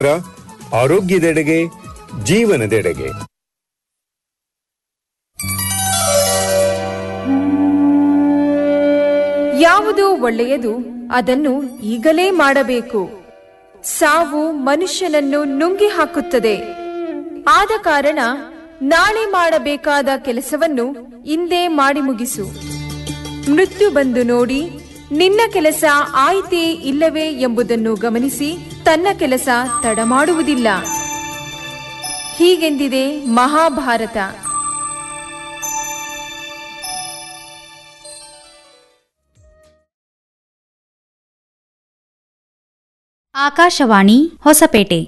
ಆರೋಗ್ಯದೆಡೆಗೆ ಜೀವನದೆಡೆಗೆ ಯಾವುದು ಒಳ್ಳೆಯದು ಅದನ್ನು ಈಗಲೇ ಮಾಡಬೇಕು ಸಾವು ಮನುಷ್ಯನನ್ನು ನುಂಗಿ ಹಾಕುತ್ತದೆ ಆದ ಕಾರಣ ನಾಳೆ ಮಾಡಬೇಕಾದ ಕೆಲಸವನ್ನು ಇಂದೇ ಮಾಡಿ ಮುಗಿಸು ಮೃತ್ಯು ಬಂದು ನೋಡಿ ನಿನ್ನ ಕೆಲಸ ಆಯಿತೇ ಇಲ್ಲವೇ ಎಂಬುದನ್ನು ಗಮನಿಸಿ ತನ್ನ ಕೆಲಸ ತಡ ಮಾಡುವುದಿಲ್ಲ ಹೀಗೆಂದಿದೆ ಮಹಾಭಾರತ ಆಕಾಶವಾಣಿ ಹೊಸಪೇಟೆ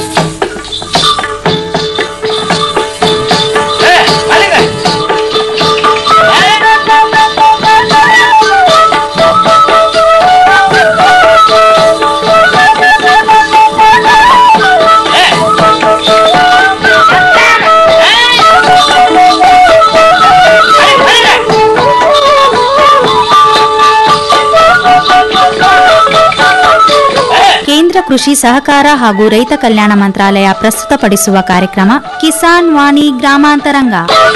ಕೇಂದ್ರ ಕೃಷಿ ಸಹಕಾರ ಹಾಗೂ ರೈತ ಕಲ್ಯಾಣ ಮಂತ್ರಾಲಯ ಪ್ರಸ್ತುತಪಡಿಸುವ ಕಾರ್ಯಕ್ರಮ ಕಿಸಾನ್ ವಾಣಿ ಗ್ರಾಮಾಂತರಂಗ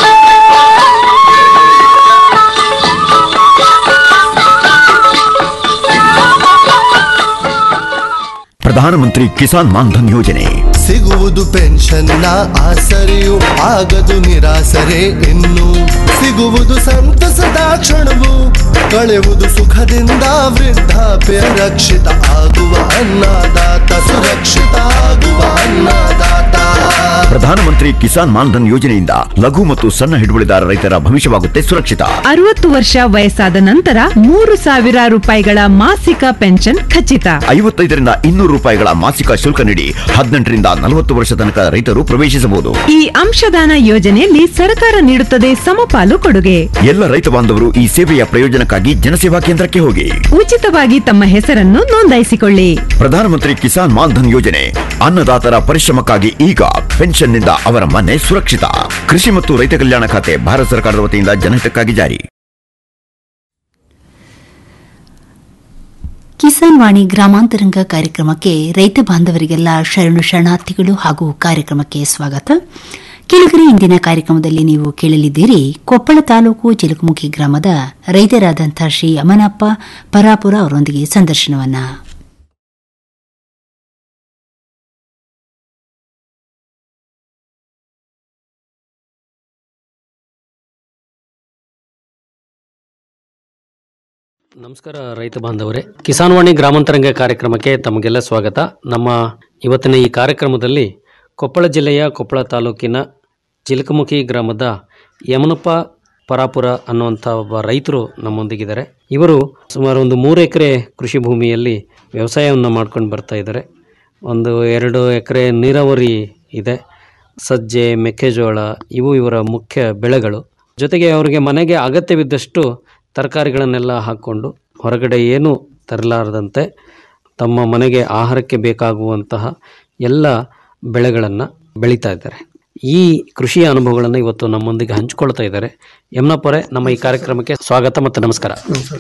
ಪ್ರಧಾನಮಂತ್ರಿ ಕಿಸಾನ್ ಮಾನ್ಧನ್ ಯೋಜನೆ ಸಿಗುವುದು ಪೆನ್ಷನ್ನ ಆಸರೆಯು ಆಗದು ನಿರಾಸರೆ ಇನ್ನು ಸಿಗುವುದು ಸಂತಸದ ಕ್ಷಣವು ಕಳೆಯುವುದು ಸುಖದಿಂದ ವೃದ್ಧಾಪ್ಯ ರಕ್ಷಿತ ಆಗುವ ಅನ್ನದಾತ ಸುರಕ್ಷಿತ ಆಗುವ ಅನ್ನದಾತ ಪ್ರಧಾನಮಂತ್ರಿ ಕಿಸಾನ್ ಮಾನ್ಧನ್ ಯೋಜನೆಯಿಂದ ಲಘು ಮತ್ತು ಸಣ್ಣ ಹಿಡುವಳಿದಾರ ರೈತರ ಭವಿಷ್ಯವಾಗುತ್ತೆ ಸುರಕ್ಷಿತ ಅರವತ್ತು ವರ್ಷ ವಯಸ್ಸಾದ ನಂತರ ಮೂರು ಸಾವಿರ ರೂಪಾಯಿಗಳ ಮಾಸಿಕ ಪೆನ್ಷನ್ ಖಚಿತ ಐವತ್ತೈದರಿಂದ ಇನ್ನೂರು ರೂಪಾಯಿಗಳ ಮಾಸಿಕ ಶುಲ್ಕ ನೀಡಿ ಹದಿನೆಂಟರಿಂದ ನಲವತ್ತು ವರ್ಷ ತನಕ ರೈತರು ಪ್ರವೇಶಿಸಬಹುದು ಈ ಅಂಶದಾನ ಯೋಜನೆಯಲ್ಲಿ ಸರ್ಕಾರ ನೀಡುತ್ತದೆ ಸಮಪಾಲು ಕೊಡುಗೆ ಎಲ್ಲ ರೈತ ಬಾಂಧವರು ಈ ಸೇವೆಯ ಪ್ರಯೋಜನಕ್ಕಾಗಿ ಜನಸೇವಾ ಕೇಂದ್ರಕ್ಕೆ ಹೋಗಿ ಉಚಿತವಾಗಿ ತಮ್ಮ ಹೆಸರನ್ನು ನೋಂದಾಯಿಸಿಕೊಳ್ಳಿ ಪ್ರಧಾನಮಂತ್ರಿ ಕಿಸಾನ್ ಮಾನ್ಧನ್ ಯೋಜನೆ ಅನ್ನದಾತರ ಪರಿಶ್ರಮಕ್ಕಾಗಿ ಈಗ ಪೆನ್ಷನ್ನಿಂದ ಅವರ ಮನೆ ಸುರಕ್ಷಿತ ಕೃಷಿ ಮತ್ತು ರೈತ ಕಲ್ಯಾಣ ಖಾತೆ ಭಾರತ ಸರ್ಕಾರದ ವತಿಯಿಂದ ಜನಹಿತಕ್ಕಾಗಿ ಜಾರಿ ಕಿಸಾನ್ ವಾಣಿ ಗ್ರಾಮಾಂತರಂಗ ಕಾರ್ಯಕ್ರಮಕ್ಕೆ ರೈತ ಬಾಂಧವರಿಗೆಲ್ಲ ಶರಣು ಶರಣಾರ್ಥಿಗಳು ಹಾಗೂ ಕಾರ್ಯಕ್ರಮಕ್ಕೆ ಸ್ವಾಗತ ಕೆಳಗರೆ ಇಂದಿನ ಕಾರ್ಯಕ್ರಮದಲ್ಲಿ ನೀವು ಕೇಳಲಿದ್ದೀರಿ ಕೊಪ್ಪಳ ತಾಲೂಕು ಚಿಲಕಮುಖಿ ಗ್ರಾಮದ ರೈತರಾದಂಥ ಶ್ರೀ ಅಮನಪ್ಪ ಪರಾಪುರ ಅವರೊಂದಿಗೆ ಸಂದರ್ಶನವನ್ನ ನಮಸ್ಕಾರ ರೈತ ಬಾಂಧವರೇ ಕಿಸಾನ್ ವಾಣಿ ಗ್ರಾಮಾಂತರಂಗ ಕಾರ್ಯಕ್ರಮಕ್ಕೆ ತಮಗೆಲ್ಲ ಸ್ವಾಗತ ನಮ್ಮ ಇವತ್ತಿನ ಈ ಕಾರ್ಯಕ್ರಮದಲ್ಲಿ ಕೊಪ್ಪಳ ಜಿಲ್ಲೆಯ ಕೊಪ್ಪಳ ತಾಲೂಕಿನ ಚಿಲಕಮುಖಿ ಗ್ರಾಮದ ಯಮನಪ್ಪ ಪರಾಪುರ ಅನ್ನುವಂಥ ಒಬ್ಬ ರೈತರು ನಮ್ಮೊಂದಿಗಿದ್ದಾರೆ ಇವರು ಸುಮಾರು ಒಂದು ಮೂರು ಎಕರೆ ಕೃಷಿ ಭೂಮಿಯಲ್ಲಿ ವ್ಯವಸಾಯವನ್ನು ಮಾಡ್ಕೊಂಡು ಬರ್ತಾ ಇದ್ದಾರೆ ಒಂದು ಎರಡು ಎಕರೆ ನೀರಾವರಿ ಇದೆ ಸಜ್ಜೆ ಮೆಕ್ಕೆಜೋಳ ಇವು ಇವರ ಮುಖ್ಯ ಬೆಳೆಗಳು ಜೊತೆಗೆ ಅವರಿಗೆ ಮನೆಗೆ ಅಗತ್ಯವಿದ್ದಷ್ಟು ತರಕಾರಿಗಳನ್ನೆಲ್ಲ ಹಾಕ್ಕೊಂಡು ಹೊರಗಡೆ ಏನೂ ತರಲಾರದಂತೆ ತಮ್ಮ ಮನೆಗೆ ಆಹಾರಕ್ಕೆ ಬೇಕಾಗುವಂತಹ ಎಲ್ಲ ಬೆಳೆಗಳನ್ನು ಬೆಳೀತಾ ಇದ್ದಾರೆ ಈ ಕೃಷಿಯ ಅನುಭವಗಳನ್ನು ಇವತ್ತು ನಮ್ಮೊಂದಿಗೆ ಹಂಚಿಕೊಳ್ತಾ ಇದ್ದಾರೆ ಯಮನಪ್ಪರೇ ನಮ್ಮ ಈ ಕಾರ್ಯಕ್ರಮಕ್ಕೆ ಸ್ವಾಗತ ಮತ್ತು ನಮಸ್ಕಾರ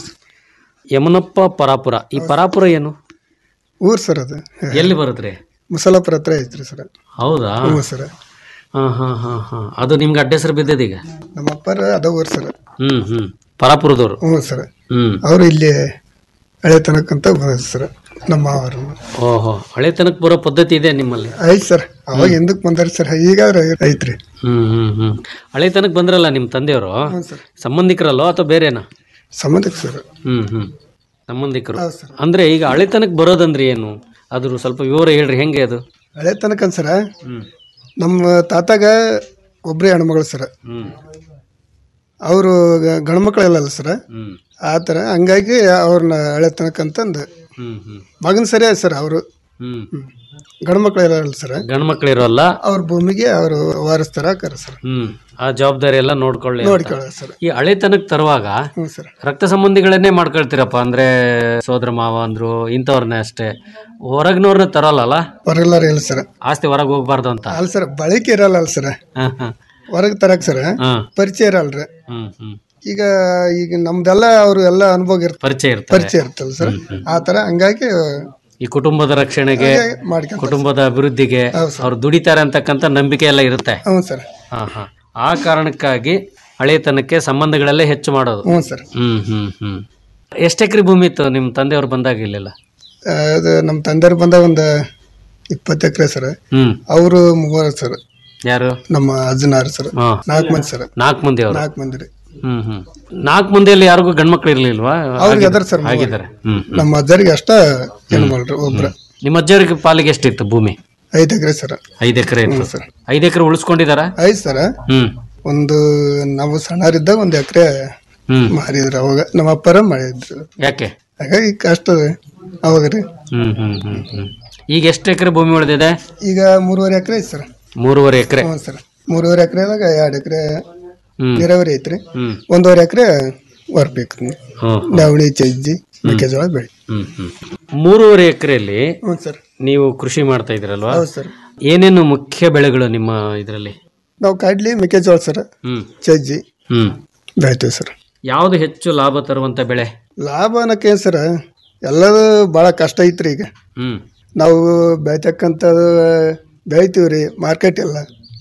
ಯಮನಪ್ಪ ಪರಾಪುರ ಈ ಪರಾಪುರ ಏನು ಊರ್ ಸರ್ ಅದು ಎಲ್ಲಿ ಬರುತ್ರಿ ಮುಸಲಾಪುರ ಹತ್ರ ಐತ್ರಿ ಸರ್ ಹೌದಾ ಹ್ಞೂ ಸರ್ ಹಾಂ ಹಾಂ ಹಾಂ ಹಾಂ ಅದು ನಿಮ್ಗೆ ಅಡ್ಡ ಹೆಸರು ಬಿದ್ದಿದೆ ಈಗ ನಮ್ಮ ಅಪ್ಪರ ಅದ ಊರ್ ಸರ್ ಹ್ಞೂ ಹ್ಞೂ ಪರಾಪುರದವರು ಹ್ಞೂ ಸರ್ ಹ್ಞೂ ಅವರು ಇಲ್ಲಿ ಹಳೆ ತನಕಂತ ಬಂದಿದ್ರು ಸರ್ ನಮ್ಮ ಅವರು ಓಹೋ ಹಳೆ ತನಕ ಬರೋ ಪದ್ಧತಿ ಇದೆ ನಿಮ್ಮಲ್ಲಿ ಐತ್ ಸರ್ ಅವಾಗ ಎಂದಕ್ ಬಂದಾರ ಸರ್ ಈಗಾದ್ರೆ ಐತ್ರಿ ಹ್ಮ್ ಹ್ಮ್ ಹ್ಮ್ ಹಳೆ ತನಕ ಬಂದ್ರಲ್ಲ ನಿಮ್ಮ ತಂದೆಯವರು ಸಂಬಂಧಿಕರಲ್ಲೋ ಅಥವಾ ಬೇರೆನಾ ಸಂಬಂಧಕ್ಕೆ ಸರ್ ಹ್ಮ್ ಹ್ಮ್ ಸಂಬಂಧಿಕರು ಅಂದ್ರೆ ಈಗ ಹಳೆ ತನಕ ಬರೋದಂದ್ರೆ ಏನು ಅದ್ರ ಸ್ವಲ್ಪ ವಿವರ ಹೇಳ್ರಿ ಹೆಂಗೆ ಅದು ಹಳೆ ತನಕ ಸರ ಹ್ಮ್ ನಮ್ಮ ತಾತಾಗ ಒಬ್ಬರೇ ಹೆಣ್ಮಗಳು ಸರ್ ಹ್ಮ್ ಅವರು ಗಂಡ್ಮಕ್ಳೆಲ್ಲ ಸರ್ ಹ್ಮ್ ಆ ಥರ ಹಂಗಾಗಿ ಅವ್ರನ್ನ ಹಳೆ ತನಕ ಅಂತಂದು ಹ್ಮ್ ಹ್ಮ್ ಮಗನ ಸರಿ ಸರ್ ಅವರು ಹ್ಮ್ ಗಂಡ್ಮಕ್ಳು ಇರಲ್ಲ ಸರ್ ಗಂಡು ಮಕ್ಳು ಇರೋಲ್ಲ ಅವ್ರ ಭೂಮಿಗೆ ಅವರು ವಾರಿಸ್ತಾರ ಕರ ಸರ್ ಹ್ಮ್ ಆ ಜವಾಬ್ದಾರಿ ಎಲ್ಲ ನೋಡ್ಕೊಳ್ಳಿ ಅಂತ. ನೋಡ್ಕೊಳ್ಳ ಸರ್ ಈ ಹಳೆ ತನಕ ತರುವಾಗ ಹ್ಞೂ ಸರ್ ರಕ್ತ ಸಂಬಂಧಿಗಳನ್ನೇ ಮಾಡ್ಕೊಳ್ತೀರಪ್ಪ ಅಂದ್ರೆ ಸೋದರ ಮಾವ ಅಂದ್ರು ಇಂಥವ್ರನ್ನೇ ಅಷ್ಟೇ ಹೊರಗ್ನವ್ರನ್ನ ತರಲ್ಲ ಹೊರಗೆಲ್ಲಾರ ಇಲ್ಲ ಸರ್ ಆಸ್ತಿ ಹೊರಗೆ ಹೋಗ್ಬಾರ್ದು ಅಂತ ಅಲ್ಲ ಸರ್ ಬಳಕೆ ಇರಲ್ಲ ಅಲ್ಲ ಸರ್ ಹಾ ಹಾ ಹೊರಗೆ ತರಕ್ ಸರ್ ಹಾ ಪರಿಚಯ ಇರಲ್ರಿ ಹ್ಮ್ ಹ್ಮ್ ಈಗ ಈಗ ನಮ್ದೆಲ್ಲ ಅವ್ರು ಎಲ್ಲ ಅನುಭವ ಇರ್ತ ಪರಿಚಯ ಇರ್ತಾರೆ ಪರಿಚಯ ಇರ್ತಲ್ಲ ಸರ್ ಆ ಥರ ಹಂಗಾಗಿ ಈ ಕುಟುಂಬದ ರಕ್ಷಣೆಗೆ ಹಾಗೆ ಮಾಡ್ಕೊಂತ ಕುಟುಂಬದ ಅಭಿವೃದ್ಧಿಗೆ ಅವ್ರು ದುಡಿತಾರೆ ಅಂತಕ್ಕಂಥ ನಂಬಿಕೆ ಎಲ್ಲ ಇರುತ್ತೆ ಹ್ಞೂ ಸರ್ ಹಾ ಹಾ ಆ ಕಾರಣಕ್ಕಾಗಿ ಹಳೆತನಕ್ಕೆ ಸಂಬಂಧಗಳಲ್ಲೇ ಹೆಚ್ಚು ಮಾಡೋದು ಹ್ಞೂ ಸರ್ ಹ್ಮ್ ಹ್ಮ್ ಹ್ಮ್ ಎಷ್ಟು ಎಕರೆ ಭೂಮಿ ಇತ್ತು ನಿಮ್ಮ ತಂದೆಯವರು ಬಂದಾಗ ಇಲ್ಲೆಲ್ಲ ಅದು ನಮ್ಮ ತಂದೆಯವ್ರು ಬಂದ ಒಂದು ಇಪ್ಪತ್ತು ಎಕರೆ ಸರ್ ಹ್ಮ್ ಅವರು ಮೂವರು ಸರ್ ಯಾರು ನಮ್ಮ ಅಜ್ಜನಾರು ಸರ್ ಹಾ ನಾಲ್ಕು ಮಂದಿ ಸರ್ ನಾಲ್ಕು ಮಂದಿ ಅವರು ನಾಲ್ಕು ಮಂದಿ ರೀ ಹ್ಮ್ ಹ್ಮ್ ನಾಲ್ಕು ಮಂದಿಯಲ್ಲಿ ಯಾರಿಗೂ ಗಂಡ್ಮಕ್ಳು ಇರ್ಲಿಲ್ವಾ ಅವ್ರಿಗೆ ಅದಾರ ಸರ್ ಮೂವರು. ಆಗಿದ್ದಾರೆ ಹ್ಮ್ ನಮ್ಮ ಅಜ್ಜರಿಗೆ ಅಷ್ಟ ಹೆಣ್ಮಳ್ರಿ ಒಬ್ರ ನಿಮ್ಮ ಅಜ್ಜವ್ರಿಗೆ ಪಾಲಿಗೆ ಎಷ್ಟಿತ್ತು ಭೂಮಿ ಐದು ಎಕರೆ ಸರ್ ಐದು ಎಕರೆ ಇತ್ತು ಹ್ಞೂ ಸರ್ ಐದು ಎಕರೆ ಉಳಿಸ್ಕೊಂಡಿದಾರ ಐದು ಸರ್ ಹ್ಮ್ ಒಂದು ನಾವು ಸಣ್ಣರಿದ್ದಾಗ ಒಂದು ಎಕರೆ ಹ್ಮ್ ಮಾರಿದ್ರು ಅವಾಗ ನಮ್ಮ ಅಪ್ಪರ ಮಾಡಿದ್ರು ಯಾಕೆ ಹಾಗಾಗಿ ಕಷ್ಟ ರೀ ಅವಾಗ ರೀ ಹ್ಮ್ ಹ್ಮ್ ಹ್ಮ್ ಹ್ಮ್ ಈಗ ಎಷ್ಟು ಎಕರೆ ಭೂಮಿ ಉಳಿದಿದೆ ಈಗ ಮೂರುವರೆ ಎಕರೆ ಐತಿ ಸರ್ ಮೂರುವರೆ ಎಕರೆ ಹ್ಞೂ ಸರ್ ಮೂರುವರೆ ಎಕರೆದಾಗ ಎರಡು ಎಕರೆ ಹ್ಮ್ ನೀರಾವರಿ ಐತ್ರಿ ಹ್ಮ್ ಒಂದೂವರೆ ಎಕರೆ ವರ್ಬೇಕು ಹ್ಮ್ ನವಣಿ ಚಜ್ಜಿ ಮೆಕ್ಕೆಜೋಳ ಬೆಳೆ ಹ್ಮ್ ಹ್ಮ್ ಮೂರುವರೆ ಎಕರೆಯಲ್ಲಿ ಹ್ಞೂ ಸರ್ ನೀವು ಕೃಷಿ ಮಾಡ್ತಾ ಇದ್ರಲ್ವಾ ಹೌದು ಸರ್ ಏನೇನು ಮುಖ್ಯ ಬೆಳೆಗಳು ನಿಮ್ಮ ಇದರಲ್ಲಿ ನಾವು ಕಡ್ಲಿ ಮೆಕ್ಕೆಜೋಳ ಸರ್ ಹ್ಮ್ ಚಜ್ಜಿ ಹ್ಮ್ ಬೆಳಿತೀವಿ ಸರ್ ಯಾವ್ದು ಹೆಚ್ಚು ಲಾಭ ತರುವಂತ ಬೆಳೆ ಲಾಭ ಅನ್ನೋಕೆ ಸರ್ ಎಲ್ಲದು ಭಾಳ ಕಷ್ಟ ಐತ್ರಿ ಈಗ ಹ್ಮ್ ನಾವು ಬೆಳಿತಕ್ಕಂಥದ್ದು ಬೆಳಿತೀವಿ ರೀ ಮಾರ್ಕೆಟ್ ಎಲ್ಲ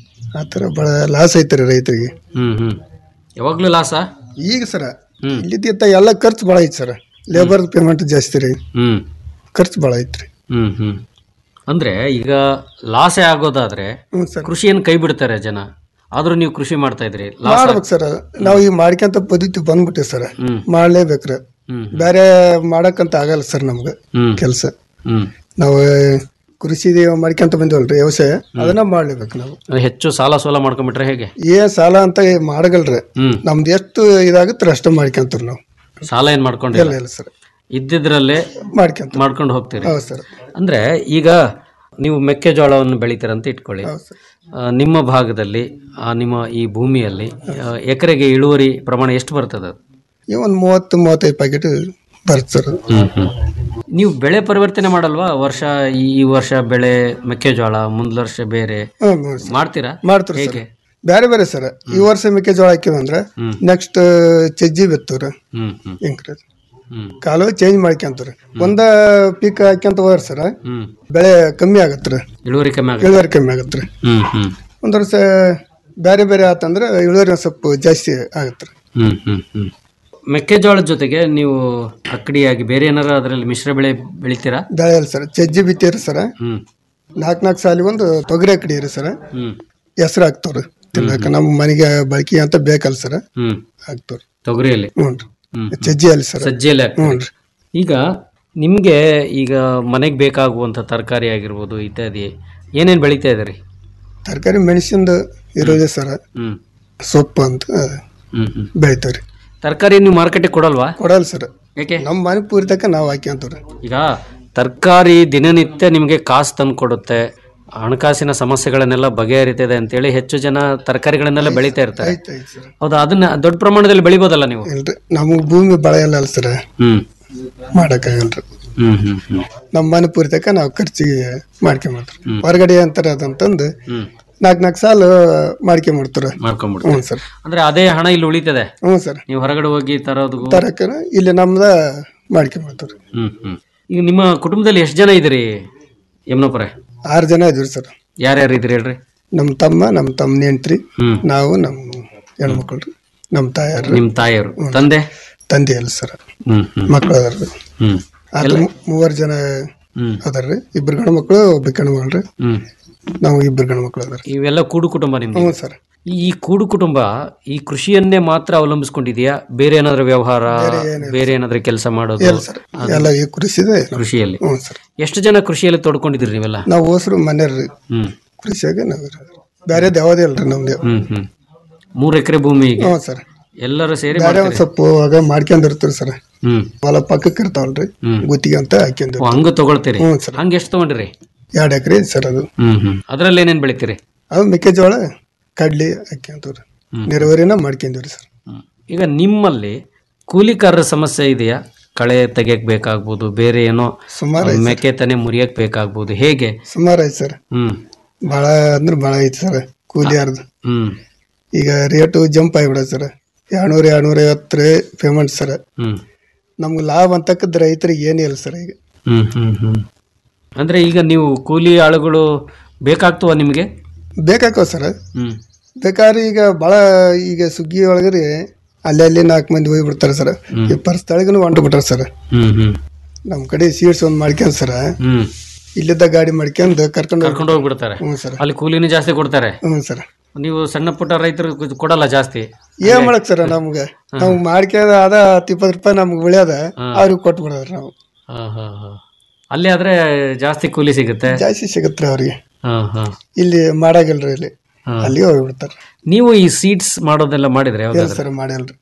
ಆ ಥರ ಭಾಳ ಲಾಸ್ ಐತ್ರಿ ರೈತರಿಗೆ ಹ್ಮ್ ಹ್ಮ್ ಯಾವಾಗ್ಲೂ ಲಾಸ ಈಗ ಸರ ಹ್ಮ್. ಇಲ್ಲಿದ್ದ ಎಲ್ಲ ಖರ್ಚು ಭಾಳ ಐತಿ ಸರ್ ಲೇಬರ್ ಪೇಮೆಂಟ್ ಜಾಸ್ತಿ ರೀ ಹ್ಮ್ ಖರ್ಚು ಭಾಳ ಐತ್ರಿ ಹ್ಮ್ ಹ್ಮ್ ಅಂದ್ರೆ ಈಗ ಲಾಸೆ ಆಗೋದಾದ್ರೆ ಹ್ಞೂ ಸರ್ ಕೃಷಿಯನ್ನು ಕೈ ಬಿಡ್ತಾರೆ ಜನ ಆದ್ರೂ ನೀವು ಕೃಷಿ ಮಾಡ್ತಾ ಇದ್ರಿ ಲಾಸ್ ಮಾಡ್ಬೇಕು ಸರ್ ನಾವು ಈಗ ಮಾಡ್ಕೊಂತ ಪದ್ಧತಿ ಬಂದ್ಬಿಟ್ಟಿವಿ ಸರ್ ಹ್ಮ್. ಮಾಡ್ಲೇಬೇಕ್ರಿ ಹ್ಮ್ ಬೇರೆ ಮಾಡಕ್ಕಂತ ಆಗಲ್ಲ ಸರ್ ನಮ್ಗೆ ಹ್ಮ್ ಕೆಲಸ ಹ್ಮ್ ನಾವು ಕೃಷಿ ಮಾಡ್ಕೊಂತ ಬಂದಿವಲ್ರಿ ವ್ಯವಸಾಯ ಅದನ್ನ ಮಾಡ್ಲೇಬೇಕು ನಾವು ಅಂದ್ರೆ ಹೆಚ್ಚು ಸಾಲ ಸೋಲ ಮಾಡ್ಕೊಂಡ್ಬಿಟ್ರೆ ಹೇಗೆ ಏನ್ ಸಾಲ ಅಂತ ಮಾಡಗಲ್ರಿ ಹ್ಮ್ ನಮ್ದು ಎಷ್ಟು ಇದಾಗುತ್ತೆ ಅಷ್ಟೇ ಮಾಡ್ಕೊಂತೀವಿ ನಾವು ಸಾಲ ಏನ್ ಮಾಡ್ಕೊಂಡಿಲ್ಲ ಇಲ್ಲ ಇಲ್ಲ ಸರ್ ಇದ್ದಿದ್ರಲ್ಲೇ ಮಾಡ್ಕೊಂತ ಮಾಡ್ಕೊಂಡು ಹೋಗ್ತೀರಿ ಹೌದು ಸರ್ ಅಂದ್ರೆ ಈಗ ನೀವು ಮೆಕ್ಕೆಜೋಳವನ್ನು ಬೆಳಿತೀರಂತ ಇಟ್ಕೊಳ್ಳಿ ಹೌದು ಸರ್ ಆ, ನಿಮ್ಮ ಭಾಗದಲ್ಲಿ ಆ ನಿಮ್ಮ ಈ ಭೂಮಿಯಲ್ಲಿ ಆ, ಎಕರೆಗೆ ಇಳುವರಿ ಪ್ರಮಾಣ ಎಷ್ಟು ಬರ್ತದೆ ಅದು? ಈ ಒಂದು ಮೂವತ್ತು ಮೂವತ್ತೈದು ಪ್ಯಾಕೆಟ್ ಬರುತ್ತೆ ಸರ್ ನೀವು ಬೆಳೆ ಪರಿವರ್ತನೆ ಮಾಡಲ್ವಾ ವರ್ಷ ಈ ಈ ವರ್ಷ ಬೆಳೆ ಮೆಕ್ಕೆಜೋಳ ಮುಂದ್ ವರ್ಷ ಬೇರೆ ಹ್ಮ್ ಸರ್ ಮಾಡ್ತೀರಾ ಮಾಡ್ತೀರಿ ಸರ್ ಹೇಗೆ ಬೇರೆ ಬೇರೆ ಸರ್ ಈ ವರ್ಷ ಮೆಕ್ಕೆಜೋಳ ಹಾಕಿವಂದ್ರೆ ನೆಕ್ಸ್ಟ್ ಚಜ್ಜಿ ಬಿತ್ತವ್ರ ಹ್ಮ್ ಹ್ಮ್ ಹಿಂಗ್ರಿ ಹ್ಮ್ ಕಾಲುವೆ ಚೇಂಜ್ ಮಾಡ್ಕೊಂತೀರಿ ಒಂದ ಪೀಕ್ ಹಾಕ್ಯಂತ ಹೋದ್ರ ಸರ್ ಹ್ಮ್ ಬೆಳೆ ಕಮ್ಮಿ ಆಗತ್ರಿ ಇಳುವರಿ ಕಮ್ಮಿ ಆಗುತ್ತೆ ಇಳುವರಿ ಕಮ್ಮಿ ಆಗತ್ರಿ ಹ್ಮ್ ಹ್ಮ್ ಒಂದ್ ವರ್ಷ ಬೇರೆ ಬೇರೆ ಆತಂದ್ರೆ ಇಳುವರಿ ಒಂದ್ ಸ್ವಲ್ಪ ಜಾಸ್ತಿ ಆಗತ್ರಿ ಹ್ಮ್ ಹ್ಮ್ ಹ್ಮ್ ಮೆಕ್ಕೆಜೋಳದ ಜೊತೆಗೆ ನೀವು ಅಕ್ಕಡಿಯಾಗಿ ಬೇರೆ ಏನಾರ ಅದರಲ್ಲಿ ಮಿಶ್ರ ಬೆಳೆ ಬೆಳಿತೀರಾ ಬೆಳೆಯಲ್ಲ ಸರ್ ಚಜ್ಜಿ ಬಿತ್ತೀರಿ ಸರ್ ಹ್ಮ್ ನಾಲ್ಕು ನಾಲ್ಕು ಸಾಲಿ ಒಂದು ತೊಗರಿ ಹಾಕಡಿರಿ ಸರ್ ಹ್ಮ್ ಹೆಸರು ಹಾಕ್ತವ್ರಿ ತಿನ್ನಕ ನಮ್ಮ ಮನೆಗೆ ಬಳಕೆ ಅಂತ ಬೇಕಲ್ಲ ಸರ್ ಹ್ಮ್ ಹಾಕ್ತವ್ರಿ ತೊಗರಿಯಲ್ಲಿ ಹ್ಞೂ ಹ್ಮ್ ಚಜ್ಜಿ ಅಲ್ಲಿ ಸರ್ ಸಜ್ಜೆಲೆ ಹಾಕ್ತೀರಿ. ಹ್ಞೂ ರೀ ಈಗ ನಿಮಗೆ ಈಗ ಮನೆಗೆ ಬೇಕಾಗುವಂಥ ತರಕಾರಿ ಆಗಿರ್ಬೋದು ಇತ್ಯಾದಿ ಏನೇನು ಬೆಳಿತಾ ಇದ್ದೀರಿ ತರಕಾರಿ ಮೆಣಸಿಂದು ಇರೋದೇ ಸರ್ ಹ್ಮ್ ಸೊಪ್ಪು ಅಂತ ಹ್ಮ್ ಹ್ಮ್ ಬೆಳಿತಾವ್ರಿ ತರಕಾರಿ ನೀವು ಮಾರ್ಕೆಟಿಗೆ ಕೊಡಲ್ವಾ ಕೊಡಲ್ಲ ಸರ್ ಯಾಕೆ ನಮ್ಮ ಮನೆ ಪೂರಿತಕ್ಕ ನಾವು ಹಾಕ್ಯಂತವ್ರಿ ಈಗ ತರಕಾರಿ ದಿನನಿತ್ಯ ನಿಮಗೆ ಕಾಸು ತಂದು ಕೊಡುತ್ತೆ ಹಣಕಾಸಿನ ಸಮಸ್ಯೆಗಳನ್ನೆಲ್ಲ ಬಗೆಹರಿತದೆ ಅಂತೇಳಿ ಹೆಚ್ಚು ಜನ ತರಕಾರಿಗಳನ್ನೆಲ್ಲ ಬೆಳೀತಾ ಇರ್ತಾರೆ ಐತೆ ಐತೆ ಸರ್ ಹೌದಾ ಅದನ್ನ ದೊಡ್ಡ ಪ್ರಮಾಣದಲ್ಲಿ ಬೆಳಿಬೋದಲ್ಲ ನೀವು ಇಲ್ರಿ ನಮಗೆ ಭೂಮಿ ಬೆಳೆಯಲ್ಲ ಅಲ್ಲ ಸರ್ ಹ್ಮ್ ಮಾಡಕ್ಕಾಗಲ್ರಿ ಹ್ಮ್ ಹ್ಮ್ ಹ್ಮ್ ನಮ್ಮ ಮನೆ ಪೂರಿತಕ್ಕ ನಾವು ಖರ್ಚಿಗೆ ಮಾಡ್ಕೊಂಬರ್ತೀವಿ ಹೊರಗಡೆ ಅಂತಾರೆ ಅದಂತಂದು ಹ್ಮ್ ನಾಲ್ಕು ನಾಲ್ಕು ಸಾಲು ಮಾಡ್ಕೊಂಬರ್ತಾರ ಮಾಡ್ಕೊಂಡ್ಬಿಡ್ತೀವಿ ಹ್ಞೂ ಸರ್ ಅಂದ್ರೆ ಅದೇ ಹಣ ಇಲ್ಲಿ ಉಳಿತದೆ ಹ್ಞೂ ಸರ್ ನೀವು ಹೊರಗಡೆ ಹೋಗಿ ತರೋದು ತರಕ ಇಲ್ಲಿ ನಮ್ದ ಮಾಡ್ಕೊಂಬರ್ತಾವ್ರಿ ಹ್ಮ್ ಹ್ಮ್ ಈಗ ನಿಮ್ಮ ಕುಟುಂಬದಲ್ಲಿ ಎಷ್ಟು ಜನ ಇದ್ದೀರಿ ಯಮುನಪುರ ಆರು ಜನ ಇದ್ವಿ ಸರ್ ಯಾರ್ಯಾರು ಇದ್ರಿ ಹೇಳ್ರಿ ನಮ್ಮ ತಮ್ಮ ನಮ್ಮ ತಮ್ಮ ನೆಂಟ್ರಿ ಹ್ಮ್ ನಾವು ನಮ್ಮ ಹೆಣ್ಮಕ್ಳು ರೀ ನಮ್ಮ ತಾಯಾರು ನಿಮ್ ತಾಯಿಯವರು ತಂದೆ ತಂದೆ ಅಲ್ಲ ಸರ್ ಹ್ಮ್ ಹ್ಮ್ ಮಕ್ಳು ಅದಾರ್ರಿ ಹ್ಮ್ ಅದು ಮೂವರು ಜನ ಹ್ಮ್ ಅದಾರ್ರಿ ಇಬ್ರು ಗಂಡು ಮಕ್ಳು ಒಬ್ಬ ಹೆಣ್ಣು ಮಗಳ್ರಿ ಹ್ಮ್ ನಾವು ಇಬ್ರು ಗಂಡು ಮಕ್ಳು ಅದಾರ ಇವೆಲ್ಲ ಕೂಡು ಕುಟುಂಬ ನಿಮ್ದು ಹ್ಞೂ ಸರ್ ಈ ಈ ಕೂಡು ಕುಟುಂಬ ಈ ಕೃಷಿಯನ್ನೇ ಮಾತ್ರ ಅವಲಂಬಿಸ್ಕೊಂಡಿದೆಯಾ ಬೇರೆ ಏನಾದ್ರೂ ವ್ಯವಹಾರ ಬೇರೆ ಏನಾದ್ರೂ ಕೆಲಸ ಮಾಡೋದು ಇಲ್ಲ ಸರ್ ಎಲ್ಲ ಈ ಕೃಷಿದೆ ಕೃಷಿಯಲ್ಲಿ ಹ್ಞೂ ಸರ್ ಎಷ್ಟು ಜನ ಕೃಷಿಯಲ್ಲಿ ತೊಡ್ಕೊಂಡಿದ್ದೀರಿ ನೀವೆಲ್ಲ ನಾವು ಹೋಸ್ರು ಮನೆಯವ್ರಿ ಹ್ಮ್ ಕೃಷಿಯಾಗ ನಾವು ಇರೋದು. ಬ್ಯಾರೆದ್ ಯಾವುದೇ ಇಲ್ರಿ ನಮ್ದು ಹ್ಮ್ ಹ್ಮ್ ಮೂರ್ ಎಕರೆ ಭೂಮಿಗೆ ಹ್ಞೂ ಸರ್ ಎಲ್ಲರೂ ಸೇರಿ ಬೇರೆ ಮಾಡ್ತೀರಿ? ಒಂದ್ ಸ್ವಲ್ಪ ಆಗ ಮಾಡ್ಕೊಂಡಿರ್ತೀರಿ ಸರ್ ಹ್ಮ್ ಹೊಲ ಪಕ್ಕಕ್ಕೆ ಇರ್ತಾವಲ್ರಿ ಹ್ಮ್. ಗುತ್ತಿಗೆ ಅಂತ ಓ, ಹಾಕ್ಯಂದಿರಿ ಹಂಗ ತಗೊಳ್ತೀರಿ ಹ್ಞೂ ಸರ್ ಹಂಗ ಎಷ್ಟು ತಗೊಂಡ್ರಿ ಎರಡು ಎಕರೆ ಸರ್ ಅದು ಹ್ಮ್ ಹ್ಮ್ ಅದ್ರಲ್ಲಿ ಏನೇನ್ ಬೆಳಿತೀರಿ ಅದು ಮೆಕ್ಕೆಜೋಳ ಕಡ್ಲಿ ಹಾಕ್ಯಂತೀವ್ರಿ ನೀರಾವರಿನ ಮಾಡ್ಕೊಂಡಿವ್ರಿ ಸರ್ ಹ್ಮ್. ಈಗ ನಿಮ್ಮಲ್ಲಿ ಕೂಲಿಕಾರರ ಸಮಸ್ಯೆ ಇದೆಯಾ ಕಳೆ ತೆಗಿಯಕ್ ಬೇಕಾಗ್ಬೋದು ಬೇರೆ ಏನೋ ಸುಮಾರು ಮೆಕ್ಕೆ ತಾನೆ ಮುರಿಯಕ್ ಬೇಕಾಗ್ಬೋದು ಹೇಗೆ ಸುಮಾರು ಐತೆ ಸರ್ ಹ್ಮ್ ಭಾಳ ಅಂದ್ರೆ ಭಾಳ ಐತಿ ಸರ್ ಕೂಲಿ ಯಾರ್ದು ಹ್ಮ್ ಈಗ ರೇಟು ಜಂಪ್ ಆಗಿಬಿಡ ಸರ್ ಎರಡ್ನೂರ ಎರಡ್ನೂರ ಐವತ್ತು ರೀ ಪೇಮೆಂಟ್ ಸರ್ ಹ್ಮ್ ನಮ್ಗೆ ಲಾಭ ಅಂತಕ್ಕದ್ದು ರೈತರಿಗೆ ಏನಿಲ್ಲ ಸರ್ ಈಗ ಹ್ಮ್ ಹ್ಮ್ ಹ್ಮ್ ಅಂದ್ರೆ ಈಗ ನೀವು ಕೂಲಿ ಆಳುಗಳು ಬೇಕಾಗ್ತವ ನಿಮಗೆ ಬೇಕಾಕವ ಸರ್ ಹ್ಮ್ ಬೇಕಾದ್ರೆ ಈಗ ಭಾಳ ಈಗ ಸುಗ್ಗಿ ಒಳಗರಿ ಅಲ್ಲಿ ಅಲ್ಲಿ ನಾಲ್ಕು ಮಂದಿ ಹೋಗ್ಬಿಡ್ತಾರೆ ಸರ್ ಈ ಪರ್ಸ್ತಳಿಗೂ ಹೊಂಟು ಬಿಟ್ಟಾರ ಸರ್ ಹ್ಮ್ ಹ್ಮ್ ನಮ್ಮ ಕಡೆ ಸೀಟ್ಸ್ ಒಂದು ಮಾಡ್ಕೊಂಡ್ ಸರ್ ಹ್ಮ್ ಇಲ್ಲಿದ್ದ ಗಾಡಿ ಮಾಡ್ಕೊಂಡು ಕರ್ಕೊಂಡು ಕರ್ಕೊಂಡು ಹೋಗ್ಬಿಡ್ತಾರೆ ಹ್ಞೂ ಸರ್ ಅಲ್ಲಿ ಕೂಲಿನೂ ಜಾಸ್ತಿ ಕೊಡ್ತಾರೆ ಹ್ಞೂ ಸರ್ ನೀವು ಸಣ್ಣ ಪುಟ್ಟ ರೈತರು ಕೊಡಲ್ಲ ಜಾಸ್ತಿ ಏನ್ ಮಾಡಕ್ ಸರ್ ನಮ್ಗೆ ನಾವು ಮಾಡ್ಕೊಂಡ ಅದ ಹತ್ತು ಇಪ್ಪತ್ತು ರೂಪಾಯಿ ನಮ್ಗೆ ಉಳಿಯೋದ ಅವ್ರಿಗೆ ಕೊಟ್ಟು ಬಿಡೋದ್ರಿ ನಾವು ಹಾ ಹಾ ಹಾ ಅಲ್ಲಿ ಆದ್ರೆ ಜಾಸ್ತಿ ಕೂಲಿ ಸಿಗುತ್ತೆ ಜಾಸ್ತಿ ಸಿಗತ್ರಿ ಅವ್ರಿಗೆ ಹಾ ಹಾ ಇಲ್ಲಿ ಮಾಡಾಗಿಲ್ರಿ ಇಲ್ಲಿ ಅಲ್ಲಿಗೆ ಹೋಗ್ಬಿಡ್ತಾರೆ ನೀವು ಈ ಸೀಡ್ಸ್ ಮಾಡೋದೆಲ್ಲ ಮಾಡಿದ್ರೆ ಇಲ್ಲ ಯಾವ್ದಾದ್ರು ಸರ್ ಮಾಡಿಲ್ರಿ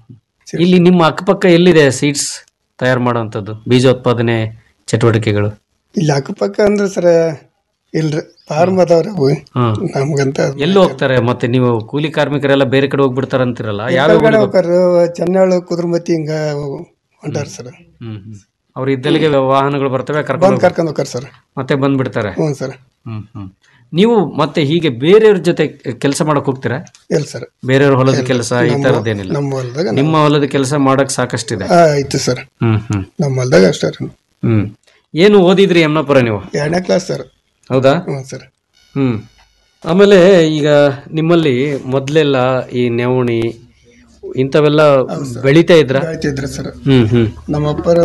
ಇಲ್ಲಿ ನಿಮ್ಮ ಅಕ್ಕಪಕ್ಕ ಎಲ್ಲಿದೆ ಸೀಡ್ಸ್ ತಯಾರು ಮಾಡುವಂಥದ್ದು ಬೀಜೋತ್ಪಾದನೆ ಚಟುವಟಿಕೆಗಳು ಇಲ್ಲಿ ಅಕ್ಕಪಕ್ಕ ಅಂದ್ರೆ ಸರ್ ಇಲ್ರಿ ಫಾರ್ಮ್ ಅದಾವ್ರಿ ಅವು ಹ್ಮ್ ನಮ್ಗಂತ ಎಲ್ಲಿ ಹೋಗ್ತಾರೆ ಮತ್ತೆ ನೀವು ಕೂಲಿ ಕಾರ್ಮಿಕರೆಲ್ಲ ಬೇರೆ ಕಡೆ ಹೋಗ್ಬಿಡ್ತಾರ ಅಂತಿರಲ್ಲ ಯಾವ ಕಡೆ ಹೋಗ್ತಾರ ಚೆನ್ನಳ್ಳು ಕುದುರ್ಮತಿ ಹಿಂಗ ಹೊಂಟಾರ ಸರ್ ಹ್ಮ್ ಹ್ಮ್. ಅವ್ರ ಇದ್ದಲ್ಲಿಗೆ ವಾಹನಗಳು ಬರ್ತವೆ ಕರ್ಕೊಂಡು ಬಂದ್ ಕರ್ಕೊಂಡ್ ಹೋಗ್ತಾರ ಸರ್ ಮತ್ತೆ ಬಂದ್ಬಿಡ್ತಾರೆ ಹ್ಞೂ ಸರ್ ಹ್ಮ್ ಹ್ಮ್ ನೀವು ಮತ್ತೆ ಹೀಗೆ ಬೇರೆಯವ್ರ ಜೊತೆ ಕೆಲಸ ಮಾಡಕ್ ಹೋಗ್ತೀರಾ ಇಲ್ಲ ಸರ್ ಬೇರೆಯವ್ರ ಹೊಲದ ಕೆಲಸ ಈ ತರದ್ದೇನಿಲ್ಲ ನಮ್ಮ ಹೊಲ್ದಾಗ ನಿಮ್ಮ ಹೊಲದ ಕೆಲಸ ಮಾಡಕ್ ಸಾಕಷ್ಟಿದೆ ಆ, ಆಯ್ತು ಸರ್ ಹ್ಮ್ ಹ್ಮ್ ನಮ್ಮ ಹೊಲ್ದಾಗ ಅಷ್ಟೇ ರೀ ಹ್ಮ್ ಏನು ಓದಿದ್ರಿ ಯಮ್ನಾಪುರ ನೀವು ಎರಡನೇ ಕ್ಲಾಸ್ ಸರ್ ಹೌದಾ ಹ್ಞೂ ಸರ್ ಹ್ಮ್ ಆಮೇಲೆ ಈಗ ನಿಮ್ಮಲ್ಲಿ ಮೊದ್ಲೆಲ್ಲ ಈ ನೆವಣಿ ಇಂಥವೆಲ್ಲ ಬೆಳಿತಾ ಇದ್ರ ಆಯ್ತಿದ್ರಿ ಸರ್ ಹ್ಮ್ ಹ್ಮ್ ನಮ್ಮ ಅಪ್ಪರು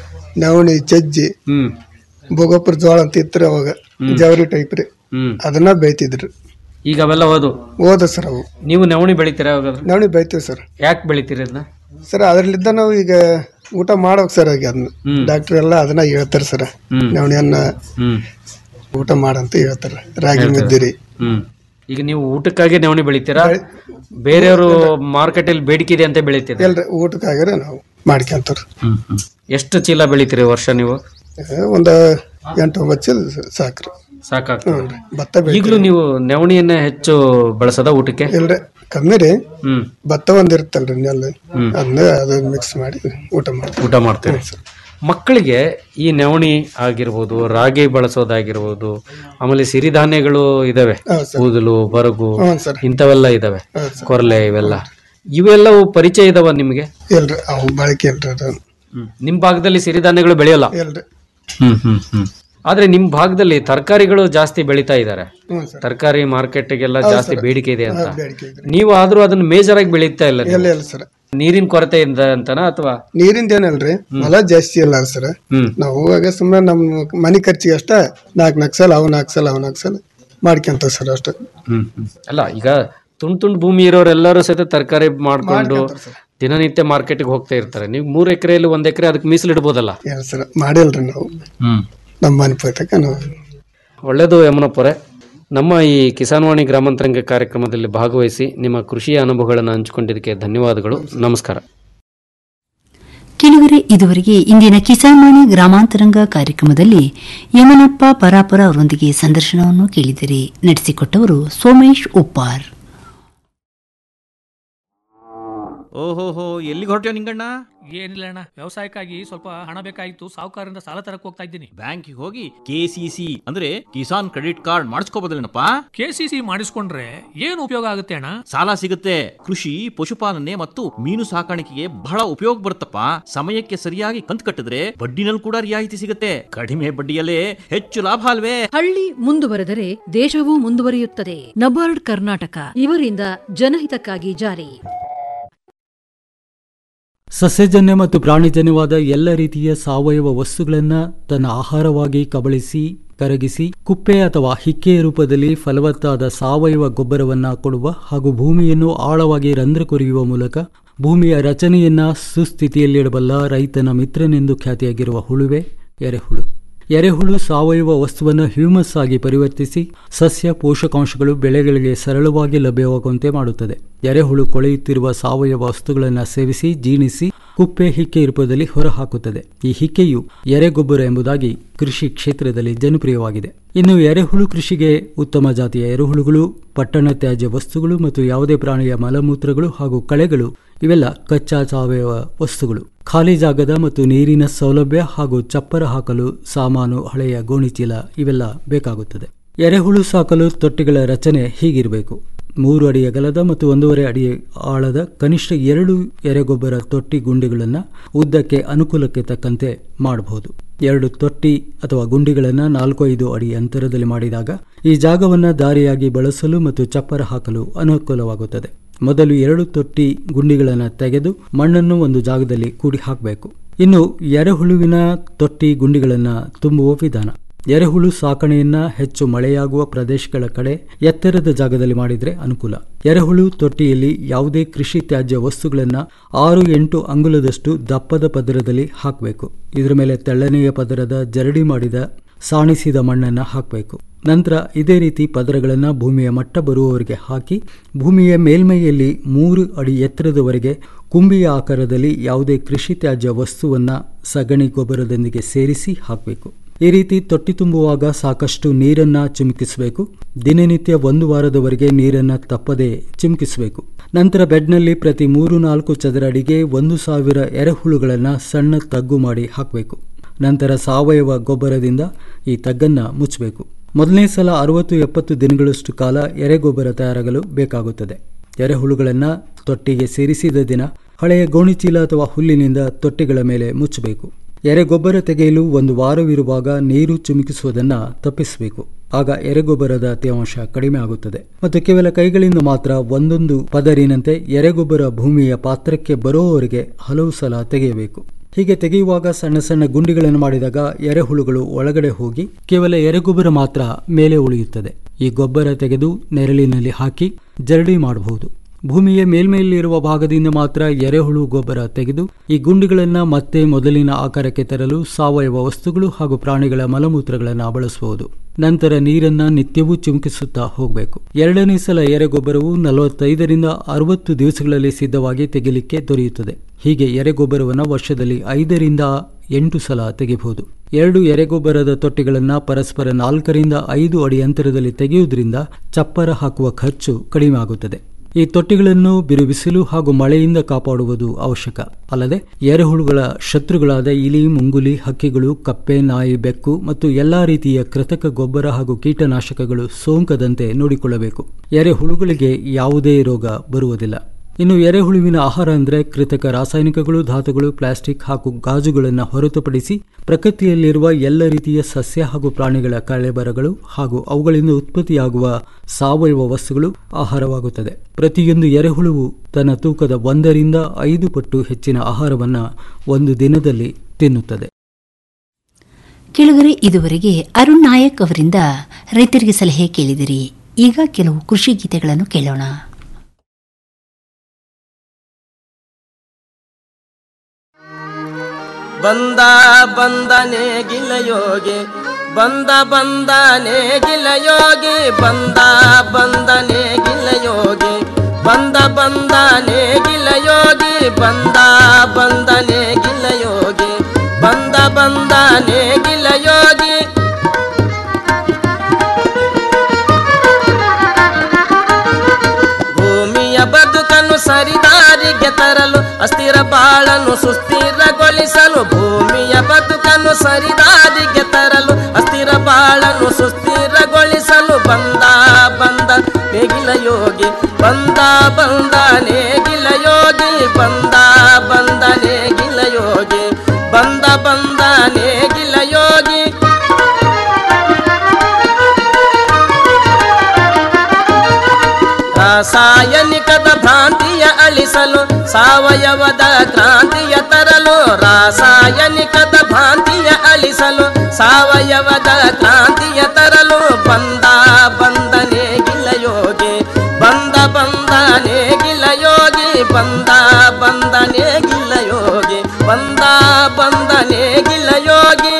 ನವಣಿ ಚಜ್ಜಿ ಹ್ಮ್ ಭೋಗಪುರ ಜೋಳ ಅಂತ ಇತ್ತು ಅವಾಗ ಜವರಿ ಟೈಪ್ ರೀ ಹ್ಮ್ ಅದನ್ನ ಬೈತಿದ್ರಿ ಈಗ ಅವೆಲ್ಲ ಓದು ಓದ ಸರ್ ಅವು ನೀವು ನವಣಿ ಬೆಳಿತೀರಾ ಯಾವಾಗಾದ್ರೂ ನವಣಿ ಬೈತೀವಿ ಸರ್ ಯಾಕೆ ಬೆಳಿತೀರಿ ಅದನ್ನ ಸರ್ ಅದ್ರಲ್ಲಿದ್ದ ನಾವು ಈಗ ಊಟ ಮಾಡೋಕ್ ಸರ್ ಆಗಿ ಅದನ್ನ ಡಾಕ್ಟರ್ ಎಲ್ಲ ಅದನ್ನ ಹೇಳ್ತಾರೆ ಸರ್ ಹ್ಮ್. ನವಣಿಯನ್ನ ಹ್ಮ್ ಊಟ ಮಾಡಂತ ಹೇಳ್ತಾರೆ ರಾಗಿ ಮುದ್ದಿರಿ ಹ್ಮ್ ಈಗ ನೀವು ಊಟಕ್ಕಾಗಿ ನವಣಿ ಬೆಳಿತೀರಾ ಬೇರೆಯವರು ಮಾರ್ಕೆಟ್ ಅಲ್ಲಿ ಬೇಡಿಕೆ ಇದೆ ಅಂತ ಬೆಳಿತೀರಾ ಎಲ್ರಿ ಊಟಕ್ಕಾಗ್ರೆ ನಾವು ಮಾಡ್ಕೊಂತಾರ ಹ್ಮ್ ಹ್ಮ್. ಎಷ್ಟು ಚೀಲ ಬೆಳಿತೀರಿ ವರ್ಷ ನೀವು ಒಂದ ಎಂಟು ಒಂಬತ್ತು ಚೀಲ ಸಾಕ್ರಿ ಸಾಕಾಗ್ತದೆ ಹ್ಞೂ ಭತ್ತ ಬೆಳಿ ಈಗಲೂ ನೀವು ನವಣಿಯನ್ನ ಹೆಚ್ಚು ಬಳಸದ ಊಟಕ್ಕೆ ಇಲ್ರಿ ಕಮ್ಮಿ ರೀ ಹ್ಮ್ ಭತ್ತ ಒಂದ್ ಇರುತ್ತಲ್ರಿ ನೆಲ್ಲ ಅದನ್ನ ಅದು ಮಿಕ್ಸ್ ಮಾಡಿ ಊಟ ಮಾಡ್ತೀವಿ ಊಟ ಮಾಡ್ತೀರಿ ಮಕ್ಕಳಿಗೆ ಈ ನವಣಿ ಆಗಿರ್ಬೋದು ರಾಗಿ ಬಳಸೋದಾಗಿರ್ಬೋದು ಆಮೇಲೆ ಸಿರಿಧಾನ್ಯಗಳು ಇದಾವೆ ಹೌದು ಸರ್ ಕೂದಲು ಬರಗು ಹ್ಞೂ ಸರ್ ಇಂಥವೆಲ್ಲ ಇದಾವೆ ಹೌದು ಸರ್ ಕೊರಲೆ ಇವೆಲ್ಲ ಇವೆಲ್ಲವೂ ಪರಿಚಯ ಇದಾವ ನಿಮಗೆ ಇಲ್ರಿ ಅವು ಬಳಕೆ ಇಲ್ರಿ ಅದು ನಿಮ್ ಭಾಗದಲ್ಲಿ ಸಿರಿಧಾನ್ಯಗಳು ಬೆಳೆಯಲ್ಲ ಇಲ್ರಿ ಹ್ಮ್ ಹ್ಮ್ ಹ್ಮ್ ಆದ್ರೆ ನಿಮ್ ಭಾಗದಲ್ಲಿ ತರಕಾರಿಗಳು ಜಾಸ್ತಿ ಬೆಳೀತಾ ಇದ್ದಾರೆ ಹ್ಞೂ ಸರ್ ತರಕಾರಿ ಮಾರ್ಕೆಟ್ಗೆಲ್ಲ ಜಾಸ್ತಿ ಬೇಡಿಕೆ ಇದೆ ಅಂತ ಬೇಡಿಕೆ ಇದ್ರಿ ನೀವು ಆದ್ರೂ ಅದನ್ನ ಮೇಜರ್ ಆಗಿ ಬೆಳೀತಾ ಇಲ್ಲ ನೀವು. ಇಲ್ಲ ಇಲ್ಲ ಸರ್ ನೀರಿನ ಕೊರತೆಯಿಂದ ಅಂತನಾ ಅಥವಾ ನೀರಿಂದ ಏನಲ್ರಿ ಹೊಲ ಜಾಸ್ತಿ ಇಲ್ಲ ಸರ್ ಹ್ಮ್ ನಾವು ಆಗ ಸುಮ್ಮನೆ ನಮ್ಮ ಮನೆ ಖರ್ಚಿಗೆ ಅಷ್ಟ ನಾಲ್ಕು ನಾಲ್ಕು ಸಲ ಅವು ನಾಲ್ಕು ಸಲ ಅವು ನಾಲ್ಕು ಸಲ ಮಾಡ್ಕೊಂತ ಸರ್ ಅಷ್ಟೇ ಹ್ಮ್ ಹ್ಮ್. ಅಲ್ಲ ಈಗ ತುಂಡ್ ತುಂಡ್ ಭೂಮಿ ಇರೋರೆಲ್ಲರೂ ಸಹಿತ ತರಕಾರಿ ಮಾಡ್ಕೊಂಡು ದಿನನಿತ್ಯ ಮಾರ್ಕೆಟ್ಗೆ ಹೋಗ್ತಾ ಇರ್ತಾರೆ ನೀವು ಮೂರ್ ಎಕರೆಯಲ್ಲಿ ಒಂದ್ ಎಕರೆ ಅದಕ್ಕೆ ಮೀಸಲಿಡ್ಬೋದಲ್ಲ ಇಲ್ಲ ಸರ್ ಮಾಡಿಲ್ರಿ ನಾವು ಹ್ಮ್ ನಮ್ಮ ಮನೆ ಪೋಯ್ತಕ ನಾವು ಒಳ್ಳೆಯದು ಯಮನಪ್ಪರೆ ನಮ್ಮ ಈ ಕಿಸಾನ್ವಾಣಿ ಗ್ರಾಮಾಂತರಂಗ ಕಾರ್ಯಕ್ರಮದಲ್ಲಿ ಭಾಗವಹಿಸಿ ನಿಮ್ಮ ಕೃಷಿಯ ಅನುಭವಗಳನ್ನು ಹಂಚಿಕೊಂಡಿದ್ದಕ್ಕೆ ಧನ್ಯವಾದಗಳು ನಮಸ್ಕಾರ ಕೆಲವರೆ ಇದುವರೆಗೆ ಇಂದಿನ ಕಿಸಾನ್ವಾಣಿ ಗ್ರಾಮಾಂತರಂಗ ಕಾರ್ಯಕ್ರಮದಲ್ಲಿ ಯಮನಪ್ಪ ಪರಾಪರ ಅವರೊಂದಿಗೆ ಸಂದರ್ಶನವನ್ನು ಕೇಳಿದಿರಿ ನಡೆಸಿಕೊಟ್ಟವರು ಸೋಮೇಶ್ ಉಪ್ಪಾರ್ ಓಹೋಹೋ ಎಲ್ಲಿಗೆ ಹೊರಟ್ಯೋ ನಿಂಗಣ್ಣ ಏನಿಲ್ಲ ಅಣ್ಣ ವ್ಯವಸಾಯಕ್ಕಾಗಿ ಸ್ವಲ್ಪ ಹಣ ಬೇಕಾಗಿತ್ತು ಸಾಹುಕಾರರಿಂದ ಸಾಲ ತರಕ್ ಹೋಗ್ತಾ ಇದ್ದೀನಿ ಬ್ಯಾಂಕಿಗೆ ಹೋಗಿ ಕೆ ಸಿ ಸಿ ಅಂದ್ರೆ ಕಿಸಾನ್ ಕ್ರೆಡಿಟ್ ಕಾರ್ಡ್ ಮಾಡಿಸ್ಕೋಬೋದಲ್ಲೇನಪ್ಪ ಕೆ ಸಿ ಸಿ ಮಾಡಿಸ್ಕೊಂಡ್ರೆ ಏನು ಉಪಯೋಗ ಆಗುತ್ತೆ ಅಣ್ಣ ಸಾಲ ಸಿಗುತ್ತೆ ಕೃಷಿ ಪಶುಪಾಲನೆ ಮತ್ತು ಮೀನು ಸಾಕಾಣಿಕೆಗೆ ಬಹಳ ಉಪಯೋಗ ಬರುತ್ತಪ್ಪ ಸಮಯಕ್ಕೆ ಸರಿಯಾಗಿ ಕಂತು ಕಟ್ಟಿದ್ರೆ ಬಡ್ಡಿನಲ್ಲಿ ಕೂಡ ರಿಯಾಯಿತಿ ಸಿಗುತ್ತೆ ಕಡಿಮೆ ಬಡ್ಡಿಯಲ್ಲೇ ಹೆಚ್ಚು ಲಾಭ ಅಲ್ವೇ ಹಳ್ಳಿ ಮುಂದುವರೆದರೆ ದೇಶವೂ ಮುಂದುವರಿಯುತ್ತದೆ ನಬಾರ್ಡ್ ಕರ್ನಾಟಕ ಇವರಿಂದ ಜನಹಿತಕ್ಕಾಗಿ ಜಾರಿ ಸಸ್ಯಜನ್ಯ ಮತ್ತು ಪ್ರಾಣಿಜನ್ಯವಾದ ಎಲ್ಲ ರೀತಿಯ ಸಾವಯವ ವಸ್ತುಗಳನ್ನು ತನ್ನ ಆಹಾರವಾಗಿ ಕಬಳಿಸಿ ಕರಗಿಸಿ ಕುಪ್ಪೆ ಅಥವಾ ಹಿಕ್ಕೆಯ ರೂಪದಲ್ಲಿ ಫಲವತ್ತಾದ ಸಾವಯವ ಗೊಬ್ಬರವನ್ನ ಕೊಡುವ ಹಾಗೂ ಭೂಮಿಯನ್ನು ಆಳವಾಗಿ ರಂಧ್ರ ಕೊರೆಯುವ ಮೂಲಕ ಭೂಮಿಯ ರಚನೆಯನ್ನ ಸುಸ್ಥಿತಿಯಲ್ಲಿಡಬಲ್ಲ ರೈತನ ಮಿತ್ರನೆಂದು ಖ್ಯಾತಿಯಾಗಿರುವ ಹುಳುವೆ ಎರೆಹುಳು ಎರೆಹುಳು ಸಾವಯವ ವಸ್ತುವನ್ನು ಹ್ಯೂಮಸ್ ಆಗಿ ಪರಿವರ್ತಿಸಿ ಸಸ್ಯ ಪೋಷಕಾಂಶಗಳು ಬೆಳೆಗಳಿಗೆ ಸರಳವಾಗಿ ಲಭ್ಯವಾಗುವಂತೆ ಮಾಡುತ್ತದೆ ಎರೆಹುಳು ಕೊಳೆಯುತ್ತಿರುವ ಸಾವಯವ ವಸ್ತುಗಳನ್ನು ಸೇವಿಸಿ ಜೀರ್ಣಿಸಿ ಕುಪ್ಪೆ ಹಿಕ್ಕೆ ರೂಪದಲ್ಲಿ ಹೊರಹಾಕುತ್ತದೆ ಈ ಹಿಕ್ಕೆಯು ಎರೆಗೊಬ್ಬರ ಎಂಬುದಾಗಿ ಕೃಷಿ ಕ್ಷೇತ್ರದಲ್ಲಿ ಜನಪ್ರಿಯವಾಗಿದೆ ಇನ್ನು ಎರೆಹುಳು ಕೃಷಿಗೆ ಉತ್ತಮ ಜಾತಿಯ ಎರೆಹುಳುಗಳು ಪಟ್ಟಣ ತ್ಯಾಜ್ಯ ವಸ್ತುಗಳು ಮತ್ತು ಯಾವುದೇ ಪ್ರಾಣಿಯ ಮಲಮೂತ್ರಗಳು ಹಾಗೂ ಕಳೆಗಳು ಇವೆಲ್ಲ ಕಚ್ಚಾ ಸಾವಯವ ವಸ್ತುಗಳು ಖಾಲಿ ಜಾಗದ ಮತ್ತು ನೀರಿನ ಸೌಲಭ್ಯ ಹಾಗೂ ಚಪ್ಪರ ಹಾಕಲು ಸಾಮಾನು ಹಳೆಯ ಗೋಣಿಚೀಲ ಇವೆಲ್ಲ ಬೇಕಾಗುತ್ತದೆ ಎರೆಹುಳು ಸಾಕಲು ತೊಟ್ಟಿಗಳ ರಚನೆ ಹೀಗಿರಬೇಕು ಮೂರು ಅಡಿ ಅಗಲದ ಮತ್ತು ಒಂದೂವರೆ ಅಡಿ ಆಳದ ಕನಿಷ್ಠ ಎರಡು ಎರೆಗೊಬ್ಬರ ತೊಟ್ಟಿ ಗುಂಡಿಗಳನ್ನು ಉದ್ದಕ್ಕೆ ಅನುಕೂಲಕ್ಕೆ ತಕ್ಕಂತೆ ಮಾಡಬಹುದು ಎರಡು ತೊಟ್ಟಿ ಅಥವಾ ಗುಂಡಿಗಳನ್ನು ನಾಲ್ಕು ಐದು ಅಡಿ ಅಂತರದಲ್ಲಿ ಮಾಡಿದಾಗ ಈ ಜಾಗವನ್ನು ದಾರಿಯಾಗಿ ಬಳಸಲು ಮತ್ತು ಚಪ್ಪರ ಹಾಕಲು ಅನುಕೂಲವಾಗುತ್ತದೆ ಮೊದಲು ಎರಡು ತೊಟ್ಟಿ ಗುಂಡಿಗಳನ್ನು ತೆಗೆದು ಮಣ್ಣನ್ನು ಒಂದು ಜಾಗದಲ್ಲಿ ಕೂಡಿ ಹಾಕಬೇಕು ಇನ್ನು ಎರೆಹುಳುವಿನ ತೊಟ್ಟಿ ಗುಂಡಿಗಳನ್ನು ತುಂಬುವ ವಿಧಾನ ಎರೆಹುಳು ಸಾಕಣೆಯನ್ನ ಹೆಚ್ಚು ಮಳೆಯಾಗುವ ಪ್ರದೇಶಗಳ ಕಡೆ ಎತ್ತರದ ಜಾಗದಲ್ಲಿ ಮಾಡಿದರೆ ಅನುಕೂಲ ಎರೆಹುಳು ತೊಟ್ಟಿಯಲ್ಲಿ ಯಾವುದೇ ಕೃಷಿ ತ್ಯಾಜ್ಯ ವಸ್ತುಗಳನ್ನು ಆರು ಎಂಟು ಅಂಗುಲದಷ್ಟು ದಪ್ಪದ ಪದರದಲ್ಲಿ ಹಾಕಬೇಕು ಇದರ ಮೇಲೆ ತೆಳ್ಳನೆಯ ಪದರದ ಜರಡಿ ಮಾಡಿದ ಸಾಣಿಸಿದ ಮಣ್ಣನ್ನು ಹಾಕಬೇಕು ನಂತರ ಇದೇ ರೀತಿ ಪದರಗಳನ್ನು ಭೂಮಿಯ ಮಟ್ಟ ಬರುವವರೆಗೆ ಹಾಕಿ ಭೂಮಿಯ ಮೇಲ್ಮೈಯಲ್ಲಿ ಮೂರು ಅಡಿ ಎತ್ತರದವರೆಗೆ ಕುಂಬಿಯ ಆಕಾರದಲ್ಲಿ ಯಾವುದೇ ಕೃಷಿ ತ್ಯಾಜ್ಯ ವಸ್ತುವನ್ನು ಸಗಣಿ ಗೊಬ್ಬರದೊಂದಿಗೆ ಸೇರಿಸಿ ಹಾಕಬೇಕು ಈ ರೀತಿ ತೊಟ್ಟಿ ತುಂಬುವಾಗ ಸಾಕಷ್ಟು ನೀರನ್ನ ಚಿಮುಕಿಸಬೇಕು ದಿನನಿತ್ಯ ಒಂದು ವಾರದವರೆಗೆ ನೀರನ್ನ ತಪ್ಪದೆ ಚಿಮುಕಿಸಬೇಕು ನಂತರ ಬೆಡ್ನಲ್ಲಿ ಪ್ರತಿ ಮೂರು ನಾಲ್ಕು ಚದರ ಅಡಿಗೆ ಒಂದು ಸಾವಿರ ಎರೆಹುಳುಗಳನ್ನು ಸಣ್ಣ ತಗ್ಗು ಮಾಡಿ ಹಾಕಬೇಕು ನಂತರ ಸಾವಯವ ಗೊಬ್ಬರದಿಂದ ಈ ತಗ್ಗನ್ನು ಮುಚ್ಚಬೇಕು ಮೊದಲನೇ ಸಲ ಅರವತ್ತು ಎಪ್ಪತ್ತು ದಿನಗಳಷ್ಟು ಕಾಲ ಎರೆಗೊಬ್ಬರ ತಯಾರಾಗಲು ಬೇಕಾಗುತ್ತದೆ ಎರೆಹುಳುಗಳನ್ನು ತೊಟ್ಟಿಗೆ ಸೇರಿಸಿದ ದಿನ ಹಳೆಯ ಗೋಣಿಚೀಲ ಅಥವಾ ಹುಲ್ಲಿನಿಂದ ತೊಟ್ಟಿಗಳ ಮೇಲೆ ಮುಚ್ಚಬೇಕು ಎರೆಗೊಬ್ಬರ ತೆಗೆಯಲು ಒಂದು ವಾರವಿರುವಾಗ ನೀರು ಚಿಮುಕಿಸುವುದನ್ನು ತಪ್ಪಿಸಬೇಕು ಆಗ ಎರೆಗೊಬ್ಬರದ ತೇವಾಂಶ ಕಡಿಮೆ ಆಗುತ್ತದೆ ಮತ್ತು ಕೇವಲ ಕೈಗಳಿಂದ ಮಾತ್ರ ಒಂದೊಂದು ಪದರಿನಂತೆ ಎರೆಗೊಬ್ಬರ ಭೂಮಿಯ ಪಾತ್ರಕ್ಕೆ ಬರುವವರೆಗೆ ಹಲವು ಸಲ ತೆಗೆಯಬೇಕು ಹೀಗೆ ತೆಗೆಯುವಾಗ ಸಣ್ಣ ಸಣ್ಣ ಗುಂಡಿಗಳನ್ನು ಮಾಡಿದಾಗ ಎರೆಹುಳುಗಳು ಒಳಗಡೆ ಹೋಗಿ ಕೇವಲ ಎರೆಗೊಬ್ಬರ ಮಾತ್ರ ಮೇಲೆ ಉಳಿಯುತ್ತದೆ ಈ ಗೊಬ್ಬರ ತೆಗೆದು ನೆರಳಿನಲ್ಲಿ ಹಾಕಿ ಜರಡಿ ಮಾಡಬಹುದು ಭೂಮಿಯ ಮೇಲ್ಮೇಲಿರುವ ಭಾಗದಿಂದ ಮಾತ್ರ ಎರೆಹುಳು ಗೊಬ್ಬರ ತೆಗೆದು ಈ ಗುಂಡಿಗಳನ್ನು ಮತ್ತೆ ಮೊದಲಿನ ಆಕಾರಕ್ಕೆ ತರಲು ಸಾವಯವ ವಸ್ತುಗಳು ಹಾಗೂ ಪ್ರಾಣಿಗಳ ಮಲಮೂತ್ರಗಳನ್ನು ಬಳಸಬಹುದು ನಂತರ ನೀರನ್ನ ನಿತ್ಯವೂ ಚಿಮುಕಿಸುತ್ತಾ ಹೋಗಬೇಕು ಎರಡನೇ ಸಲ ಎರೆಗೊಬ್ಬರವು ನಲವತ್ತೈದರಿಂದ ಅರವತ್ತು ದಿವಸಗಳಲ್ಲಿ ಸಿದ್ಧವಾಗಿ ತೆಗೆಯಲಿಕ್ಕೆ ದೊರೆಯುತ್ತದೆ ಹೀಗೆ ಎರೆಗೊಬ್ಬರವನ್ನು ವರ್ಷದಲ್ಲಿ ಐದರಿಂದ ಎಂಟು ಸಲ ತೆಗೆಯಬಹುದು ಎರಡು ಎರೆಗೊಬ್ಬರದ ತೊಟ್ಟಿಗಳನ್ನು ಪರಸ್ಪರ ನಾಲ್ಕರಿಂದ ಐದು ಅಡಿ ಅಂತರದಲ್ಲಿ ತೆಗೆಯುವುದರಿಂದ ಚಪ್ಪರ ಹಾಕುವ ಖರ್ಚು ಕಡಿಮೆ ಆಗುತ್ತದೆ ಈ ತೊಟ್ಟಿಗಳನ್ನು ಬಿರುಬಿಸಿಲು ಹಾಗೂ ಮಳೆಯಿಂದ ಕಾಪಾಡುವುದು ಅವಶ್ಯಕ ಅಲ್ಲದೆ ಎರೆಹುಳುಗಳ ಶತ್ರುಗಳಾದ ಇಲಿ ಮುಂಗುಲಿ ಹಕ್ಕಿಗಳು ಕಪ್ಪೆ ನಾಯಿ ಬೆಕ್ಕು ಮತ್ತು ಎಲ್ಲಾ ರೀತಿಯ ಕೃತಕ ಗೊಬ್ಬರ ಹಾಗೂ ಕೀಟನಾಶಕಗಳು ಸೋಂಕದಂತೆ ನೋಡಿಕೊಳ್ಳಬೇಕು ಎರೆಹುಳುಗಳಿಗೆ ಯಾವುದೇ ರೋಗ ಬರುವುದಿಲ್ಲ ಇನ್ನು ಎರೆಹುಳುವಿನ ಆಹಾರ ಅಂದರೆ ಕೃತಕ ರಾಸಾಯನಿಕಗಳು ಧಾತುಗಳು ಪ್ಲಾಸ್ಟಿಕ್ ಹಾಗೂ ಗಾಜುಗಳನ್ನು ಹೊರತುಪಡಿಸಿ ಪ್ರಕೃತಿಯಲ್ಲಿರುವ ಎಲ್ಲ ರೀತಿಯ ಸಸ್ಯ ಹಾಗೂ ಪ್ರಾಣಿಗಳ ಕಳೆಬರಗಳು ಹಾಗೂ ಅವುಗಳಿಂದ ಉತ್ಪತ್ತಿಯಾಗುವ ಸಾವಯವ ವಸ್ತುಗಳು ಆಹಾರವಾಗುತ್ತದೆ ಪ್ರತಿಯೊಂದು ಎರೆಹುಳುವು ತನ್ನ ತೂಕದ ಒಂದರಿಂದ ಐದು ಪಟ್ಟು ಹೆಚ್ಚಿನ ಆಹಾರವನ್ನು ಒಂದು ದಿನದಲ್ಲಿ ತಿನ್ನುತ್ತದೆ ಕೆಳಗರೆ ಇದುವರೆಗೆ ಅರುಣ್ ನಾಯಕ್ ಅವರಿಂದ ರೈತರಿಗೆ ಸಲಹೆ ಕೇಳಿದಿರಿ ಈಗ ಕೆಲವು ಕೃಷಿ ಗೀತೆಗಳನ್ನು ಕೇಳೋಣ ಬಂದ ಬಂದನೆ ಗಿಲಯೋಗಿ ಬಂದ ಬಂದನೆ ಗಿಲಯೋಗಿ ಬಂದ ಬಂದನೆ ಗಿಲಯೋಗಿ ಬಂದ ಬಂದನೆ ಗಿಲಯೋಗಿ ಬಂದ ಬಂದನೆ ಗಿಲಯೋಗಿ ಬಂದ ಬಂದನೆ ಗಿಲಯೋಗಿ ಭೂಮಿಯ ಬದುಕನ್ನು ಸರಿದಾರಿಗೆ ತರಲು ಅಸ್ಥಿರ ಬಾಳನ್ನು ಸುಸ್ಥಿರಗೊಳಿಸಲು ಭೂಮಿಯ ಬದುಕನ್ನು ಸರಿದಾರಿಗೆ ತರಲು ಅಸ್ಥಿರ ಬಾಳನ್ನು ಸುಸ್ಥಿರಗೊಳಿಸಲು ಬಂದ ಬಂದ ನೇಗಿಲ ಯೋಗಿ ಬಂದ ಬಂದ ನೇಗಿಲ ಯೋಗಿ ಬಂದ ಬಂದ ನೇಗಿಲ ಯೋಗಿ ಬಂದ ಬಂದ ನೇಗಿಲ ಯೋಗಿ ರಾಸಾಯನಿಕದ ಭ್ರಾಂತಿಯ ಅಳಿಸಲು ಸಾವಯವದ ಕ್ರಾಂತಿಯ ತರಲು ರಾಸಾಯನಿಕದ ಭ್ರಾಂತಿಯ ಅಳಿಸಲು ಸಾವಯವದ ಕ್ರಾಂತಿಯ ತರಲು ಬಂದ ಬಂದನೆ ಗಿಲಯೋಗಿ ಬಂದ ಬಂದನೆ ಗಿಲಯೋಗಿ ಬಂದ ಬಂದನೆ ಗಿಲಯೋಗಿ ಬಂದ ಬಂದನೆ ಗಿಲಯೋಗಿ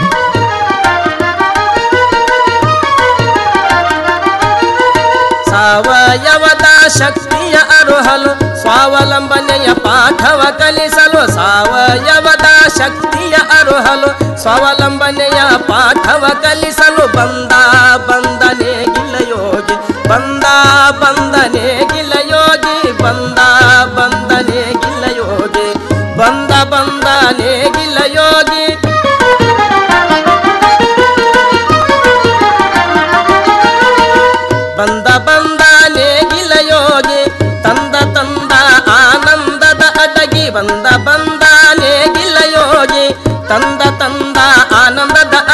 ಸಾವಯವದ ಶಕ್ತಿಯ ಅರುಹಲು ಸ್ವಾವಲಂಬನೆಯ ಪಾಠವ ಕಲಿಸಲು ಸಾವಯವದ ಶಕ್ತಿಯ ಅರುಹಲು ಸ್ವಾವಲಂಬನೆಯ ಪಾಠವ ಕಲಿಸಲು ಬಂದ ಬಂದನೆ ಗಿಲಯೋಗಿ ಬಂದ ಬಂದನೆ ಗಿಲಯೋಗಿ ಬಂದ ಬಂದನೆ ಗಿಲಯೋಗಿ ಬಂದ ಬಂದನೆ ಗಿಲಯೋಗಿ ಬಂದ ಬಂದ ನೇಗಿಲ ಯೋಗಿ ತಂದ ತಂದ ಆನಂದದ ಅಡಗಿ ಬಂದ ಬಂದ ನೇಗಿಲ ಯೋಗಿ ತಂದ ತಂದ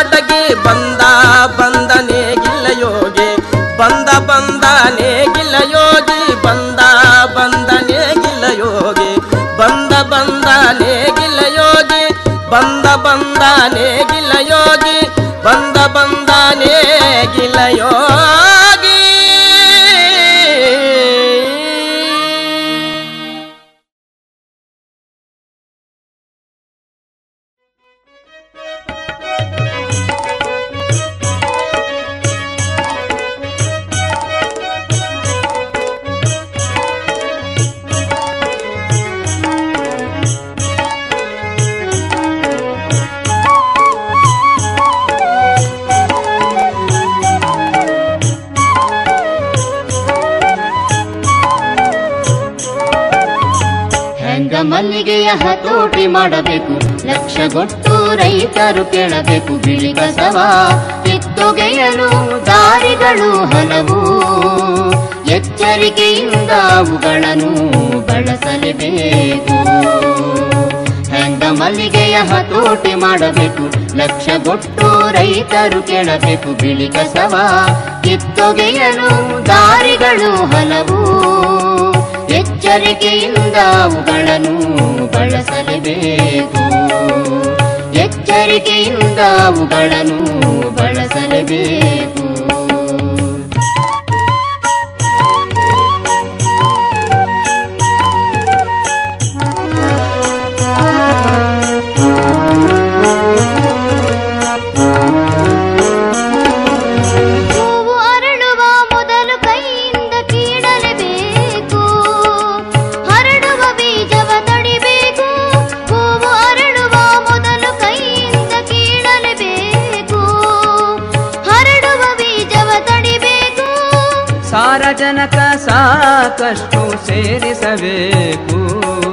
ಅಡ್ಡಗಿ ಬಂದ ಬಂದನೆ ಗಿಲ್ಲ ಯೋಗಿ ಬಂದ ಬಂದನೆ ಗಿಲ್ಲ ಯೋಗಿ ಬಂದ ಬಂದನೆ ಗಿಲ್ಲ ಯೋಗಿ ಬಂದ ಬಂದನೆ ಗಿಲ್ಲ ಯೋಗಿ ಬಂದ ಬಂದನೆ ಗಿಲ್ಲ ಯೋಗಿ ಬಂದ ಬಂದನೆ ಗಿಲ್ಲ ಯೋಗಿ ಹೆಂಗ ಮಲ್ಲಿಗೆಯ ಹತೋಟಿ ಮಾಡಬೇಕು ಲಕ್ಷಗೊಟ್ಟು ರೈತರು ಕೇಳಬೇಕು ಬಿಳಿ ಕಸವ ಕಿತ್ತೊಗೆಯಲು ದಾರಿಗಳು ಹಲವು ಎಚ್ಚರಿಕೆಯಿಂದ ಅವುಗಳನ್ನು ಬಳಸಲೇಬೇಕು ಹೆಂಗ ಮಲ್ಲಿಗೆಯ ಹತೋಟಿ ಮಾಡಬೇಕು ಲಕ್ಷಗೊಟ್ಟು ರೈತರು ಕೇಳಬೇಕು ಬಿಳಿ ಕಸವ ಕಿತ್ತೊಗೆಯಲು ದಾರಿಗಳು ಹಲವು ಎಚ್ಚರಿಕೆಯಿಂದ ಅವುಗಳನ್ನು ಬಳಸಲೇಬೇಕು ಎಚ್ಚರಿಕೆಯಿಂದ ಅವುಗಳನ್ನು ಬಳಸಲೇಬೇಕು ಹೂವು ಅರಳುವ ಮೊದಲು ಕೈಯಿಂದ ಕೀಳಲೇಬೇಕು ಹರಡುವ ಬೀಜವ ತಡಿಬೇಕು ಹೂವು ಅರಳುವ ಮೊದಲು ಕೈಯಿಂದ ಕೀಳಲೇಬೇಕು ಹರಡುವ ಬೀಜವ ತಡಿಬೇಕು ಸಾರಜನಕ ಸಾಕಷ್ಟು ಸೇರಿಸಬೇಕು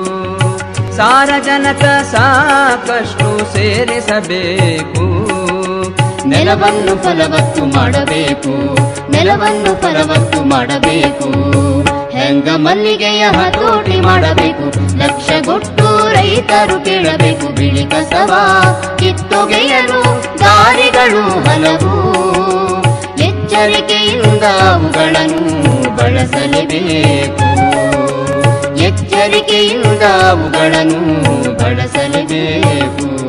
ಸಾರಜನಕ ಸಾಕಷ್ಟು ಸೇರಿಸಬೇಕು ನೆಲವನ್ನು ಫಲವತ್ತು ಮಾಡಬೇಕು ನೆಲವನ್ನು ಫಲವತ್ತು ಮಾಡಬೇಕು ಹೆಂಗ ಮಲ್ಲಿಗೆಯ ಹತೋಟಿ ಮಾಡಬೇಕು ಲಕ್ಷಗೊಟ್ಟು ರೈತರು ಕೇಳಬೇಕು ಬಿಳಿ ಕಸವ ಕಿತ್ತೊಗೆಯಲು ದಾರಿಗಳು ಹಲವು ಎಚ್ಚರಿಕೆಯಿಂದ ಅವುಗಳನ್ನು ಬಳಸಲೇಬೇಕು ಎಚ್ಚರಿಕೆಯಿಂದ ಅವುಗಳನ್ನು ಬಳಸಲೇಬೇಕು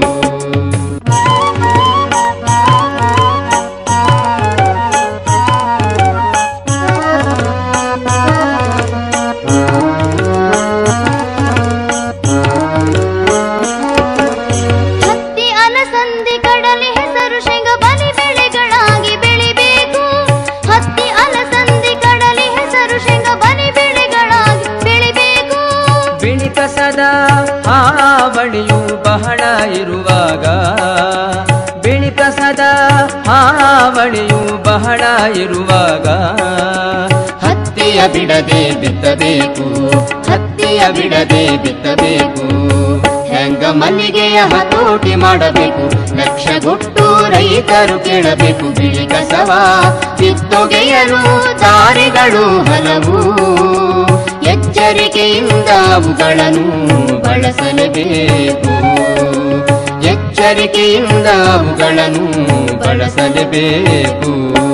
ಹತ್ತಿ ಅಲಸಂದಿ ಕಡಲೆ ಹೆಸರು ಶೇಂಗ ಬಲಿ ಬೆಳೆಗಳಾಗಿ ಬೆಳಿಬೇಕು ಹತ್ತಿ ಅಲಸಂದಿ ಕಡಲೆ ಹೆಸರು ಶೇಂಗ ಬಲಿ ಬೆಳೆಗಳಾಗಿ ಬೆಳಿಬೇಕು ಬಿಳಿ ಕಸದ ಹಾವಳಿಯು ಬಹಳ ಇರುವಾಗ ಬಿಳಿ ಕಸದ ಹಾವಳಿಯು ಬಹಳ ಇರುವಾಗ ಹತ್ತಿಯ ಬಿಡದೆ ಬಿತ್ತಬೇಕು ಹತ್ತಿಯ ಬಿಡದೆ ಬಿತ್ತಬೇಕು ಹೆಂಗ ಮಲ್ಲಿಗೆಯ ಹತೋಟಿ ಮಾಡಬೇಕು ಲಕ್ಷಗೊಟ್ಟು ರೈತರು ಕೇಳಬೇಕು ಬಿಳಿ ಕಸವ ಕಿತ್ತೊಗೆಯಲು ದಾರಿಗಳು ಹಲವು ಎಚ್ಚರಿಕೆಯಿಂದ ಅವುಗಳನ್ನು ಬಳಸಲೇಬೇಕು ಎಚ್ಚರಿಕೆಯಿಂದ ಅವುಗಳನ್ನು ಬಳಸಲೇಬೇಕು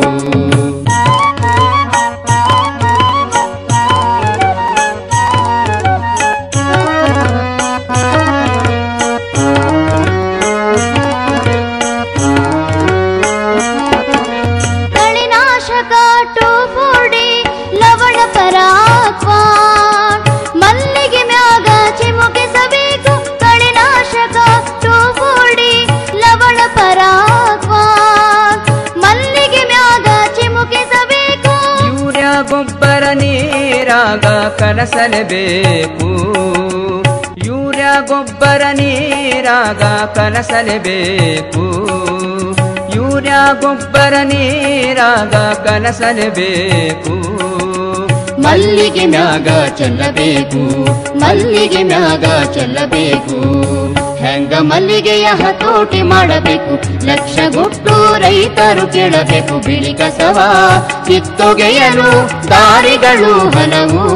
ಕಳೆನಾಶಕ ಟೋಫೋಡಿ ಲವಣ ಪರಾಕ್ವ ಮಲ್ಲಿಗೆ ಮ್ಯಾಗ ಚಿಮುಕಿಸಬೇಕು ಕಳೆನಾಶಕ ಟೋಫೋಡಿ ಲವಣ ಪರಾಕ್ವ ಮಲ್ಲಿಗೆ ಮ್ಯಾಗ ಚಿಮುಕಿಸಬೇಕು ಯೂರಿಯಾ ಗೊಬ್ಬರ ನೀರಾಗ ಕಲಸಲೇಬೇಕು ಯೂರಿಯಾ ಗೊಬ್ಬರ ನೀರಾಗ ಕಲಸಲೇಬೇಕು ಯೂರಿಯಾ ಗೊಬ್ಬರ ನೀರಾಗ ಕಲಸಲೇಬೇಕು ಮಲ್ಲಿಗೆ ಮ್ಯಾಗ ಚೆಲ್ಲಬೇಕು ಮಲ್ಲಿಗೆ ಮ್ಯಾಗ ಚೆಲ್ಲಬೇಕು ಹೆಂಗ ಮಲ್ಲಿಗೆಯ ಹತೋಟಿ ಮಾಡಬೇಕು ಲಕ್ಷಗೊಟ್ಟು ರೈತರು ಕೇಳಬೇಕು ಬಿಳಿ ಕಸವ ಕಿತ್ತೊಗೆಯಲು ದಾರಿಗಳು ಹಲವು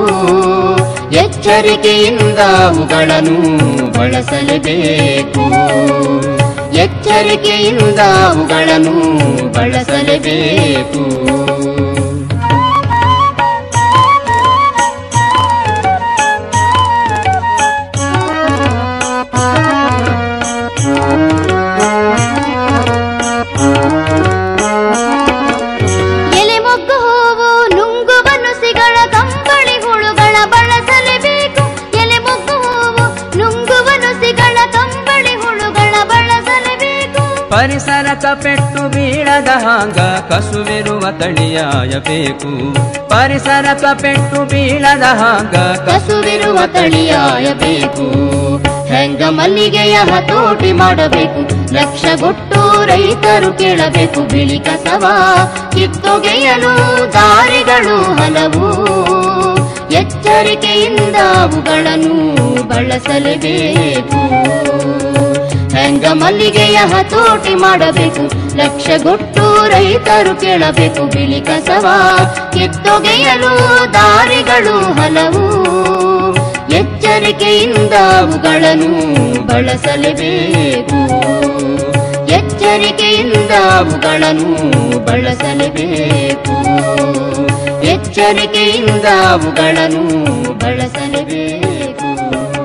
ಎಚ್ಚರಿಕೆಯಿಂದ ಅವುಗಳನ್ನು ಬಳಸಲೇಬೇಕು ಎಚ್ಚರಿಕೆಯಿಂದ ಅವುಗಳನ್ನು ಬಳಸಲೇಬೇಕು ಎಲೆ ಮೊಗ್ಗು ಹೂವು ನುಂಗುವ ನುಸಿಗಳ ಕಂಬಳಿ ಹುಳುಗಳ ಬಳಸಲೇಬೇಕು ಎಲೆ ಮೊಗ್ಗು ಹೂವು ನುಂಗುವ ನುಸಿಗಳ ಕಂಬಳಿ ಹುಳುಗಳ ಬಳಸಲೇಬೇಕು ಪರಿಸರಕ ಪೆಟ್ಟು ಬೀಳದ ಹಾಂಗ ಕಸುವಿರುವ ತಳಿಯಾಯಬೇಕು ಪರಿಸರಕ ಪೆಟ್ಟು ಬೀಳದ ಹಾಂಗ ಕಸುವಿರುವ ತಳಿಯಾಯಬೇಕು ಹೆಂಗ ಮಲ್ಲಿಗೆಯ ಹತೋಟಿ ಮಾಡಬೇಕು ಲಕ್ಷಗೊಟ್ಟು ರೈತರು ಕೇಳಬೇಕು ಬಿಳಿ ಕಸವ ಕಿತ್ತೊಗೆಯಲು ದಾರಿಗಳು ಹಲವು ಎಚ್ಚರಿಕೆಯಿಂದ ಅವುಗಳನ್ನು ಬಳಸಲೇಬೇಕು ಹೆಂಗ ಮಲ್ಲಿಗೆಯ ಹತೋಟಿ ಮಾಡಬೇಕು ಲಕ್ಷಗೊಟ್ಟು ರೈತರು ಕೇಳಬೇಕು ಬಿಳಿ ಕಸವ ಕಿತ್ತೊಗೆಯಲು ದಾರಿಗಳು ಹಲವು ಎಚ್ಚರಿಕೆಯಿಂದ ಅವುಗಳನ್ನು ಬಳಸಲೇಬೇಕು ಎಚ್ಚರಿಕೆಯಿಂದ ಅವುಗಳನ್ನು ಬಳಸಲೇಬೇಕು ಎಚ್ಚರಿಕೆಯಿಂದ ಅವುಗಳನ್ನು ಬಳಸಲೇಬೇಕು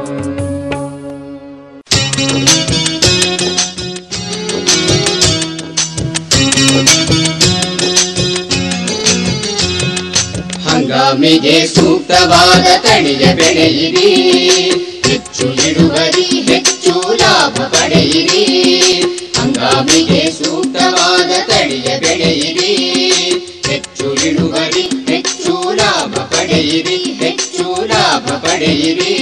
ಹಂಗಾಮಿಗೆ ಸೂಕ್ತವಾದ ತಳಿಯ ಬೆಳೆಯಿರಿ ಹೆಚ್ಚು ಇಳುವರಿ ಹೆಚ್ಚು ಲಾಭ ಪಡೆಯಿರಿ ಹಂಗಾಮಿಗೆ ಸೂಕ್ತವಾದ ತಳಿಯ ಬೆಳೆಯಿರಿ ಹೆಚ್ಚು ಇಳುವರಿ ಹೆಚ್ಚು ಲಾಭ ಪಡೆಯಿರಿ ಹೆಚ್ಚು ಲಾಭ ಪಡೆಯಿರಿ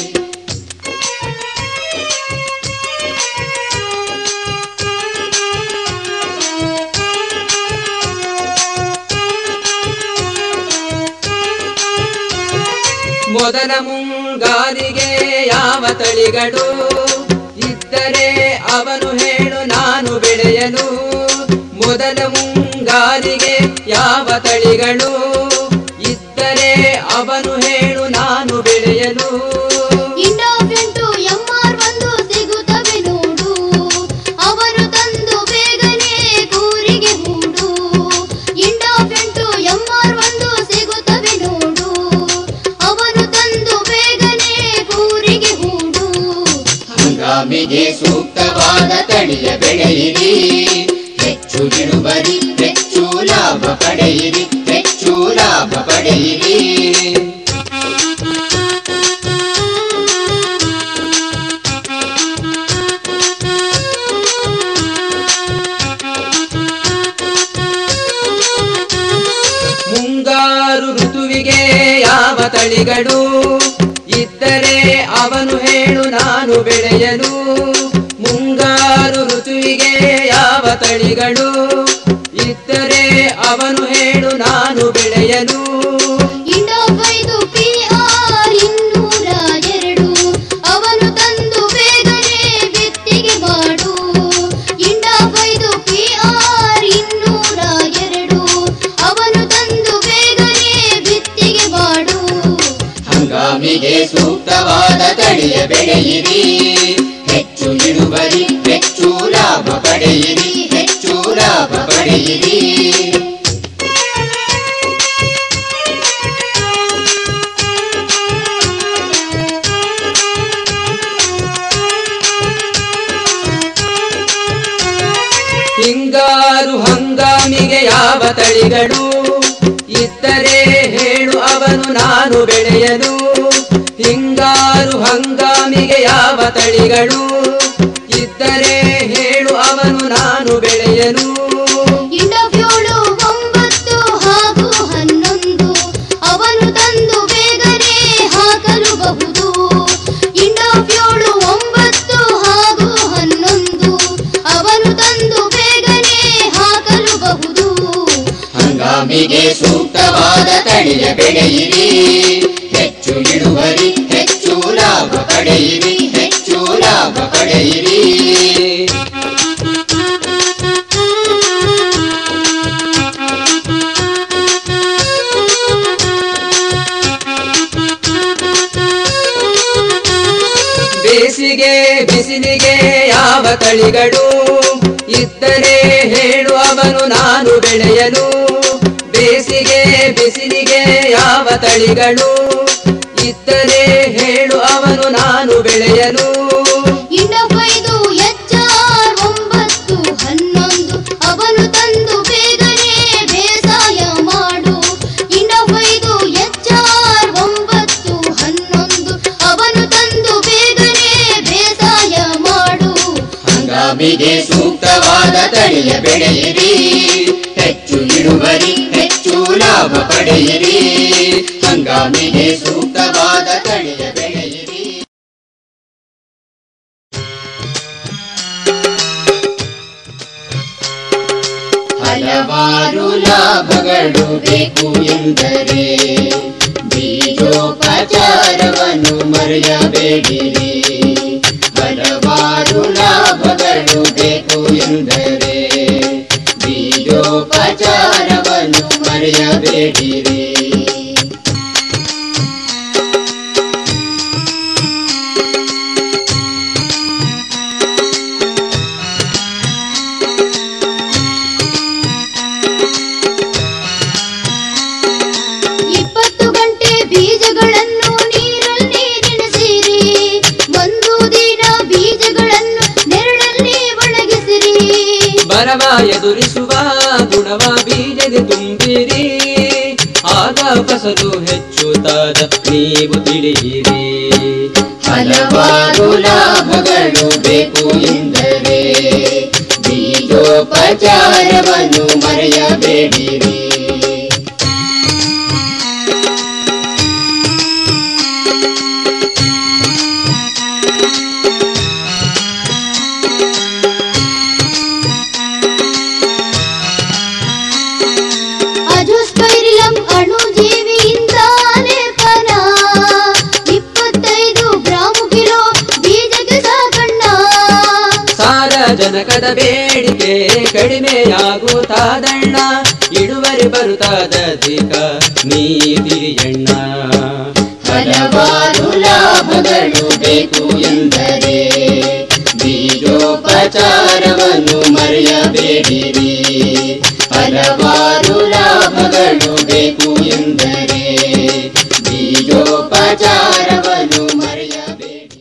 ಮೊದಲ ಮುಂಗಾರಿಗೆ ಯಾವ ತಳಿಗಳು ಇದ್ದರೆ ಅವನು ಹೇಳು ನಾನು ಬೆಳೆಯಲು ಮೊದಲ ಮುಂಗಾರಿಗೆ ಯಾವ ತಳಿಗಳು ಇದ್ದರೆ ಅವನು ಹೇಳು ನಾನು ಬೆಳೆಯಲು ಇಂಡೋಫೆಂಟು ಎಂಆರ್ ಒಂದು ಸಿಗುತ್ತವೆ ನೋಡು ಅವರು ತಂದು ಬೇಗನೆ ಕೂರಿಗೆ ಹೂಡು ಇಂಡೋಫೆಂಟು ಎಂಆರ್ ಒಂದು ಸಿಗುತ್ತವೆ ನೋಡು ಅವರು ತಂದು ಬೇಗನೆ ಕೂರಿಗೆ ಹೂಡು ಹಂಗಾಮಿಗೆ ಸೂಕ್ತವಾದ ತಳಿಯ ಬೆಳೆಯಿರಿ ಹೆಚ್ಚು ಇಳುವರಿ ಹೆಚ್ಚು ಲಾಭ ಪಡೆಯಿರಿ ಹೆಚ್ಚು ಲಾಭ ಪಡೆಯಿರಿ ಮುಂಗಾರು ಋತುವಿಗೆ ಯಾವ ತಳಿಗಳು ಇದ್ದರೆ ಅವನು ಹೇಳು ನಾನು ಬೆಳೆಯಲು ಮುಂಗಾರು ಋತುವಿಗೆ ಯಾವ ತಳಿಗಳು ಇದ್ದರೆ ಅವನು ಹೇಳು ನಾನು ಬೆಳೆಯಲು ಇಂಡೋಫೈದು ಪಿಆರ್ ಇನ್ನೂರ ಎರಡು ಅವನು ತಂದು ಬೇಗನೆ ಬಿತ್ತಿಗೆ ಮಾಡು ಇಂಡೋಫೈದು ಪಿಆರ್ ಇನ್ನೂರ ಎರಡು ಅವನು ತಂದು ಬೇಗನೆ ಬಿತ್ತಿಗೆ ಮಾಡು ಹಂಗಾಮಿಗೆ ಸೂಕ್ತವಾದ ತಳಿಯ ಬೆಳೆಯಿರಿ ಹೆಚ್ಚು ಇಳುವರಿ ಹೆಚ್ಚು ಲಾಭ ಪಡೆಯಿರಿ ಹೆಚ್ಚು ಲಾಭ ಪಡೆಯಿರಿ ಹಿಂಗಾರು ಹಂಗಾಮಿಗೆ ಯಾವ ತಳಿಗಳು ಇದ್ದರೆ ಹೇಳು ಅವನು ನಾನು ಬೆಳೆಯಲು ಹಿಂಗಾರು ಹಂಗಾಮಿಗೆ ಯಾವ ತಳಿಗಳು ಇದ್ದರೆ ಹೇಳು ಅವನು ನಾನು ಬೆಳೆಯಲು ಇಂಡೋಫ್ಯೂಳು ಒಂಬತ್ತು ಹಾಗೂ ಹನ್ನೊಂದು ಅವನು ತಂದು ಬೇಗನೆ ಹಾಕಲುಬಹುದು ಇಂಡೋಫ್ಯೂಳು ಒಂಬತ್ತು ಹಾಗೂ ಹನ್ನೊಂದು ಅವನು ತಂದು ಬೇಗನೆ ಹಾಕಲುಬಹುದು ಹಂಗಾಮಿಗೆ ಸೂಕ್ತವಾದ ತಳಿಯ ಬೆಳೆಯಿರಿ ಹೆಚ್ಚು ಇಳುವರಿ ಹೆಚ್ಚು ಲಾಭ ಪಡೆಯಿರಿ ಹೆಚ್ಚು ಲಾಭ ಪಡೆಯಿರಿ ಬೇಸಿಗೆ ಬೇಸಿಗೆ ಬಿಸಿಲಿಗೆ ಯಾವ ತಳಿಗಳು ಇದ್ದರೆ ಹೇಳು ಅವನು ನಾನು ಬೆಳೆಯಲು ಬೇಸಿಗೆ ಬಿಸಿಲಿಗೆ ಯಾವ ತಳಿಗಳು ಇದ್ದರೆ ಹೇಳು ಅವನು ನಾನು ಬೆಳೆಯಲು ಇನ್ನೊಬ್ಬೈದು ಎಚ್ಚಾರ್ ಒಂಬತ್ತು ಹನ್ನೊಂದು ಅವನು ತಂದು ಬೇಗನೆ ಬೇಸಾಯ ಮಾಡು ಇನ್ನೊಬ್ಬೈದು ಎಚ್ಚಾರ್ ಒಂಬತ್ತು ಹನ್ನೊಂದು ಅವನು ತಂದು ಬೇಗನೆ ಬೇಸಾಯ ಮಾಡು ಹಂಗಾಮಿಗೆ ಸೂಕ್ತವಾದ ತಳಿಯ ಬೆಳೆಯಿರಿ ಹೆಚ್ಚು ಇಳುವರಿ ಹೆಚ್ಚು ಲಾಭ ಪಡೆಯಿರಿ ಹಂಗಾಮಿಗೆ ಸೂಕ್ತವಾದ ತಳಿಯ ಬೆಳೆಯಿರಿ ಹಲವಾರು ಲಾಭಗಳು ಬೇಕು ಎಂದರೆ ಬೀಜೋಪಚಾರವನ್ನು ಮರೆಯಬೇಡಿರಿ ಹಲವಾರು ಲಾಭಗಳು ಬೇಕು ಎಂದರೆ ಬೀಜೋಪಚಾರವನ್ನು ಮರೆಯಬೇಡಿರಿ ಇಪ್ಪತ್ತು ಗಂಟೆ ಬೀಜಗಳನ್ನು ನೀರಲ್ಲಿ ನೆನೆಸಿರಿ ಒಂದು ದಿನ ಬೀಜಗಳನ್ನು ನೆರಳಲ್ಲಿ ಒಣಗಿಸಿರಿ ಬರವ ಎದುರಿಸುವ ಗುಣವ ಬೀಜದೆ ತುಂಬಿರಿ ಆಗ ಫಸಲು ಹೆಚ್ಚುತ್ತಾದ ನೀವು ತಿಳಿಯಿರಿ ಹಲವಾರು ಲಾಭಗಳು ಬೇಕು ಎಂದರೆ ಬೀಜೋಪಚಾರವನ್ನು ಮರೆಯಬೇಡಿರಿ ಅಜೋಸ್ಪೈರಿಲಂ ಅಣುಜೀವಿಯಿಂದ ಲೇಪನ ಇಪ್ಪತ್ತೈದು ಗ್ರಾಂ ಕಿಲೋ ಬೀಜಕ್ಕೆ ಸಾಕಣ್ಣ ಸಾರಜನಕದ ಬೇಡಿಕೆ ಕಡಿಮೆಯಾಗುತ್ತಾದಣ್ಣ ಇಳುವರಿ ಬರುತ್ತಾದಧಿಕ ನೀ ತಿಳಿಯಣ್ಣ ಹಲವಾರು ಲಾಭಗಳು ಬೇಕು ಎಂದರೆ ಬೀಜೋಪಚಾರವನ್ನು ಮರೆಯಬೇಡಿರಿ ಹಲವಾರು ಲಾಭಗಳು ಬೇಕು ಎಂದರೆ ಬೀಜೋಪಚಾರವನ್ನು ಮರೆಯಬೇಡಿ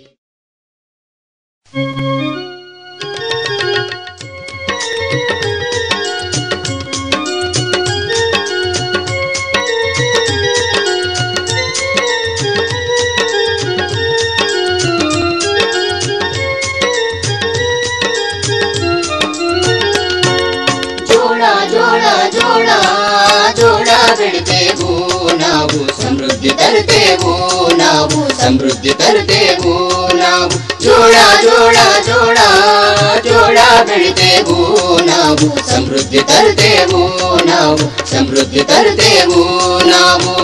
ಜೋಳ ಜೋಳ ಜೋಳ ಜೋಳ ಬೆಳಿತೇವು ನಾವು ಸಮೃದ್ಧಿ ತರುತ್ತೇವು ನಾವು ಸಮೃದ್ಧಿ ತರುತ್ತೇವು ನಾವು ಜೋಳ ಜೋಳ ಜೋಳ ಜೋಳ ಬೆಳಿತೇವು ನಾವು ಸಮೃದ್ಧಿ ತರುತ್ತೇವು ನಾವು ಸಮೃದ್ಧಿ ತರುತ್ತೇವು ನಾವು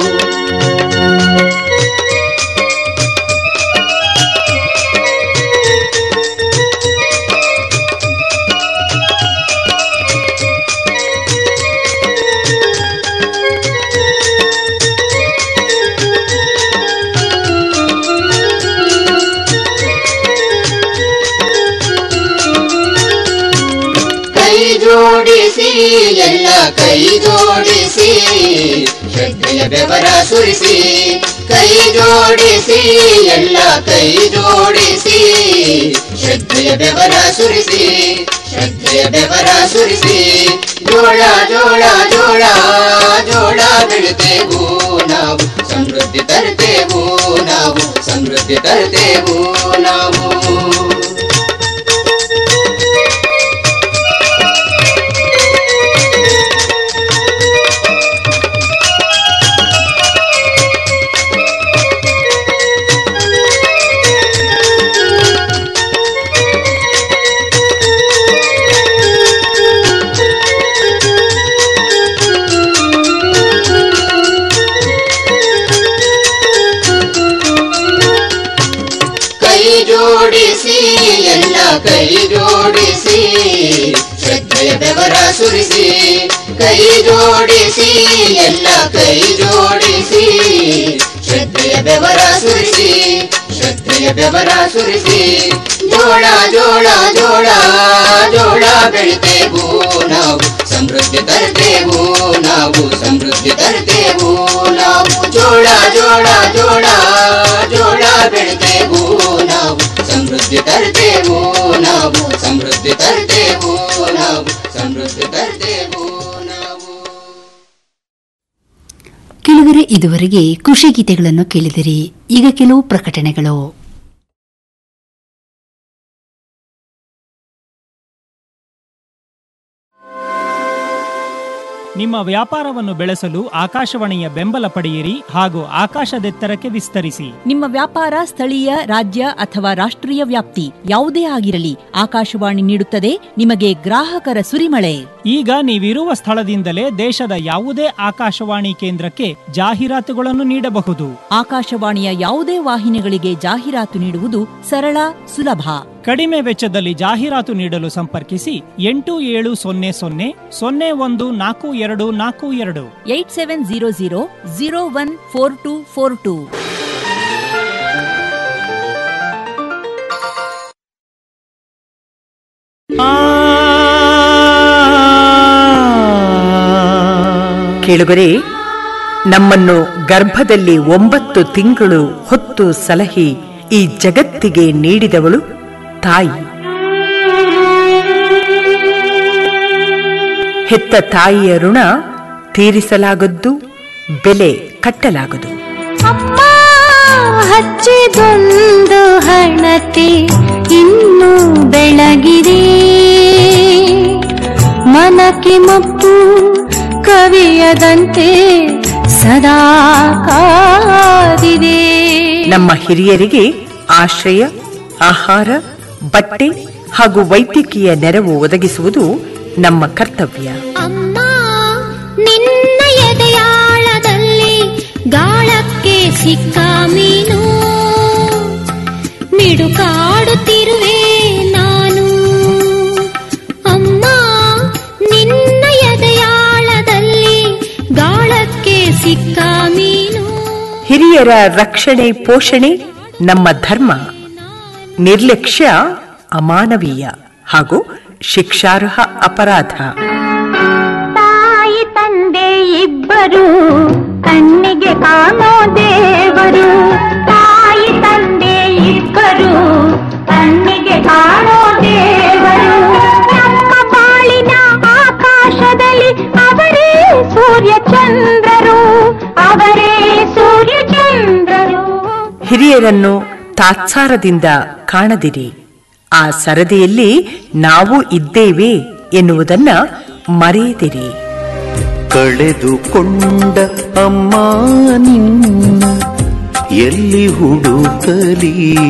ಕೈ ಜೋಡಿಸಿ ಎಲ್ಲ ಕೈ ಜೋಡಿಸಿ ಶ್ರದ್ಧೆಯ ಬೆವರ ಸುರಿಸಿ ಕೈ ಜೋಡಿಸಿ ಎಲ್ಲ ಕೈ ಜೋಡಿಸಿ ಶ್ರದ್ಧೆಯ ಬೆವರ ಸುರಿಸಿ ಶ್ರದ್ಧೆಯ ಬೆವರ ಸುರಿಸಿ ಜೋಳ ಜೋಳ ಜೋಳ ಜೋಳ ಬೆಳಿತೇವು ನಾವು ಸಮೃದ್ಧಿ ತರುತ್ತೇವು ನಾವು ಸಮೃದ್ಧಿ ತರುತ್ತೇವು ನಾವು ಕೈ ಜೋಡಿಸಿ ಎಲ್ಲ ಕೈ ಜೋಡಿಸಿ ಶ್ರದ್ಧೆಯ ಬೆವರ ಸುರಿಸಿ ಕೈ ಜೋಡಿಸಿ ಎಲ್ಲ ಕೈ ಜೋಡಿಸಿ ಶ್ರದ್ಧೆಯ ಬೆವರ ಸುರಿಸಿ ಶ್ರದ್ಧೆಯ ಶ್ರದ್ಧೆಯ ಬೆವರ ಸುರಿಸಿ ಜೋಳ ಜೋಳ ಜೋಳ ಜೋಳ ಬೆಳಿತೇವು ನಾವು ಸಮೃದ್ಧಿ ತರ್ತೇವು ನಾವು ಸಮೃದ್ಧಿ ತರ್ತೇವು ನಾವು ಜೋಳ ಜೋಳ ಜೋಳ ಜೋಳ ಬೆಳಿತೇವು ನಾವು ಸಮೃದ್ಧಿ ತರ್ತೇವು ನಾವು ಸಮೃದ್ಧಿ ತರ್ತೇವು ನಾವು ಸಮೃದ್ಧಿ ತರ್ತೇವು ಕೆಲವರೆ ಇದುವರೆಗೆ ಕೃಷಿ ಗೀತೆಗಳನ್ನು ಕೇಳಿದಿರಿ ಈಗ ಕೆಲವು ಪ್ರಕಟಣೆಗಳು ನಿಮ್ಮ ವ್ಯಾಪಾರವನ್ನು ಬೆಳೆಸಲು ಆಕಾಶವಾಣಿಯ ಬೆಂಬಲ ಪಡೆಯಿರಿ ಹಾಗೂ ಆಕಾಶದೆತ್ತರಕ್ಕೆ ವಿಸ್ತರಿಸಿ ನಿಮ್ಮ ವ್ಯಾಪಾರ ಸ್ಥಳೀಯ ರಾಜ್ಯ ಅಥವಾ ರಾಷ್ಟ್ರೀಯ ವ್ಯಾಪ್ತಿ ಯಾವುದೇ ಆಗಿರಲಿ ಆಕಾಶವಾಣಿ ನೀಡುತ್ತದೆ ನಿಮಗೆ ಗ್ರಾಹಕರ ಸುರಿಮಳೆ ಈಗ ನೀವಿರುವ ಸ್ಥಳದಿಂದಲೇ ದೇಶದ ಯಾವುದೇ ಆಕಾಶವಾಣಿ ಕೇಂದ್ರಕ್ಕೆ ಜಾಹೀರಾತುಗಳನ್ನು ನೀಡಬಹುದು ಆಕಾಶವಾಣಿಯ ಯಾವುದೇ ವಾಹಿನಿಗಳಿಗೆ ಜಾಹೀರಾತು ನೀಡುವುದು ಸರಳ ಸುಲಭ ಕಡಿಮೆ ವೆಚ್ಚದಲ್ಲಿ ಜಾಹೀರಾತು ನೀಡಲು ಸಂಪರ್ಕಿಸಿ ಎಂಟು ಏಳು ಸೊನ್ನೆ ಸೊನ್ನೆ ಸೊನ್ನೆ ಒಂದು ನಾಲ್ಕು ಎರಡು ನಾಲ್ಕು ಎರಡು eight seven zero zero zero one four two four two ಕೇಳುಗರೆ ನಮ್ಮನ್ನು ಗರ್ಭದಲ್ಲಿ ಒಂಬತ್ತು ತಿಂಗಳು ಹೊತ್ತು ಸಲಹಿ ಈ ಜಗತ್ತಿಗೆ ನೀಡಿದವಳು ತಾಯಿ ಹೆತ್ತ ತಾಯಿಯ ಋಣ ತೀರಿಸಲಾಗದ್ದು ಬೆಲೆ ಕಟ್ಟಲಾಗದು ಅಮ್ಮ ಹಚ್ಚಿದೊಂದು ಹಣತೆ ಇನ್ನು ಬೆಳಗಿದೆ ಮನಕ್ಕೆ ಮಪ್ಪು ಕವಿಯದಂತೆ ಸದಾ ಕಾದಿದೆ ನಮ್ಮ ಹಿರಿಯರಿಗೆ ಆಶ್ರಯ ಆಹಾರ ಬಟ್ಟೆ ಹಾಗೂ ವೈದ್ಯಕೀಯ ನೆರವು ಒದಗಿಸುವುದು ನಮ್ಮ ಕರ್ತವ್ಯ ಅಮ್ಮ ನಿನ್ನ ಎದೆಯಾಳದಲ್ಲಿ ಗಾಳಕ್ಕೆ ಸಿಕ್ಕ ಮೀನು ಮಿಡುಕಾಡುತ್ತಿರುವೆ ನಾನು ಅಮ್ಮ ನಿನ್ನ ಎದೆಯಾಳದಲ್ಲಿ ಗಾಳಕ್ಕೆ ಸಿಕ್ಕ ಮೀನು ಹಿರಿಯರ ರಕ್ಷಣೆ ಪೋಷಣೆ ನಮ್ಮ ಧರ್ಮ ನಿರ್ಲಕ್ಷ್ಯ ಅಮಾನವೀಯ ಹಾಗೂ ಶಿಕ್ಷಾರ್ಹ ಅಪರಾಧ ತಾಯಿ ತಂದೆ ಇಬ್ಬರು ಕಣ್ಣಿಗೆ ಕಾಣೋ ದೇವರು ತಾಯಿ ತಂದೆ ಇಬ್ಬರು ಕಣ್ಣಿಗೆ ಕಾಣೋ ದೇವರು ನಮ್ಮ ಬಾಳಿನ ಆಕಾಶದಲ್ಲಿ ಅವರೇ ಸೂರ್ಯ ಚಂದ್ರರು ಅವರೇ ಸೂರ್ಯ ಚಂದ್ರರು ಹಿರಿಯರನ್ನು ತಾತ್ಸಾರದಿಂದ ಕಾಣದಿರಿ ಆ ಸರದಿಯಲ್ಲಿ ನಾವು ಇದ್ದೇವೆ ಎನ್ನುವುದನ್ನ ಮರೆಯದಿರಿ ಕಳೆದುಕೊಂಡ ಅಮ್ಮ ನಿನ್ನ ಎಲ್ಲಿ ಹುಡುಕಲಿ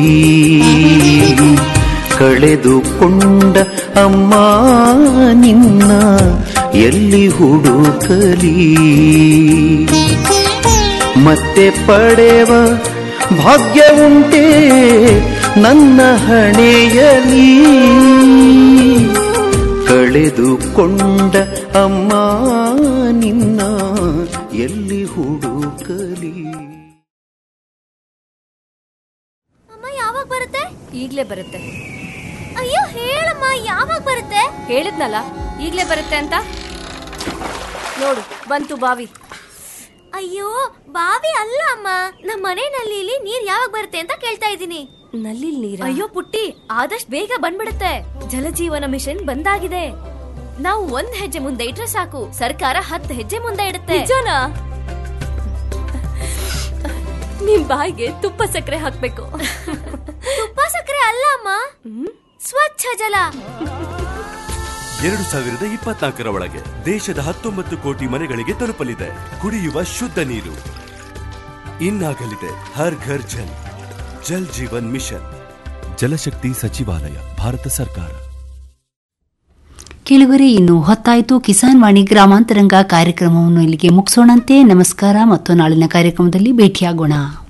ಕಳೆದುಕೊಂಡ ಅಮ್ಮ ನಿನ್ನ ಎಲ್ಲಿ ಹುಡುಕಲಿ ಮತ್ತೆ ಪಡೆವ ಭಾಗ್ಯ ಉಂಟೆ ನನ್ನ ಹಣೆಯಲಿ ಕಳೆದುಕೊಂಡ ಅಮ್ಮ ನಿನ್ನ ಎಲ್ಲಿ ಹುಡುಕಲಿ ಅಮ್ಮ ಯಾವಾಗ ಬರುತ್ತೆ ಈಗ್ಲೇ ಬರುತ್ತೆ ಅಯ್ಯೋ ಹೇಳಮ್ಮ ಯಾವಾಗ ಬರುತ್ತೆ ಹೇಳಿದ್ನಲ್ಲ ಈಗ್ಲೇ ಬರುತ್ತೆ ಅಂತ ನೋಡು ಬಂತು ಬಾವಿ ಅಯ್ಯೋ ಬಾವಿ ಅಲ್ಲ ಅಮ್ಮ ನಮ್ಮ ಮನೆ ನಲ್ಲಿಲಿ ನೀರ್ ಯಾವಾಗ ಬರುತ್ತೆ ಅಂತ ಕೇಳ್ತಾ ಇದ್ದೀನಿ ನಲ್ಲಿ ನೀರ ಅಯ್ಯೋ ಪುಟ್ಟಿ ಆದಷ್ಟು ಬೇಗ ಬಂದ್ಬಿಡುತ್ತೆ ಜಲಜೀವನ ಮಿಷನ್ ಬಂದಾಗಿದೆ ನಾವು ಒಂದ್ ಹೆಜ್ಜೆ ಮುಂದೆ ಇಟ್ರೆ ಸಾಕು ಸರ್ಕಾರ ಹತ್ತು ಹೆಜ್ಜೆ ಮುಂದೆ ಇಡುತ್ತೆ ನಿಜನಾ ನಿಮ್ ಬಾಯಿಗೆ ತುಪ್ಪ ಸಕ್ಕರೆ ಹಾಕ್ಬೇಕು ತುಪ್ಪ ಸಕ್ಕರೆ ಅಲ್ಲ ಅಮ್ಮ ಸ್ವಚ್ಛ ಜಲ ಎರಡು ಸಾವಿರದ ಇಪ್ಪತ್ನಾಲ್ಕರ ಒಳಗೆ ದೇಶದ ಹತ್ತೊಂಬತ್ತು ಕೋಟಿ ಮನೆಗಳಿಗೆ ತಲುಪಲಿದೆ ಕುಡಿಯುವ ಶುದ್ಧ ನೀರು ಇನ್ನಾಗಲಿದೆ ಹರ್ ಘರ್ ಜಲ್ ಜಲ್ ಜೀವನ್ ಮಿಷನ್ ಜಲಶಕ್ತಿ ಸಚಿವಾಲಯ ಭಾರತ ಸರ್ಕಾರ ಕೇಳುಗರೆ ಇನ್ನು ಹೊತ್ತಾಯಿತು ಕಿಸಾನ್ ವಾಣಿ ಗ್ರಾಮಾಂತರಂಗ ಕಾರ್ಯಕ್ರಮವನ್ನು ಇಲ್ಲಿಗೆ ಮುಗಿಸೋಣಂತೆ ನಮಸ್ಕಾರ ಮತ್ತು ನಾಳಿನ ಕಾರ್ಯಕ್ರಮದಲ್ಲಿ ಭೇಟಿಯಾಗೋಣ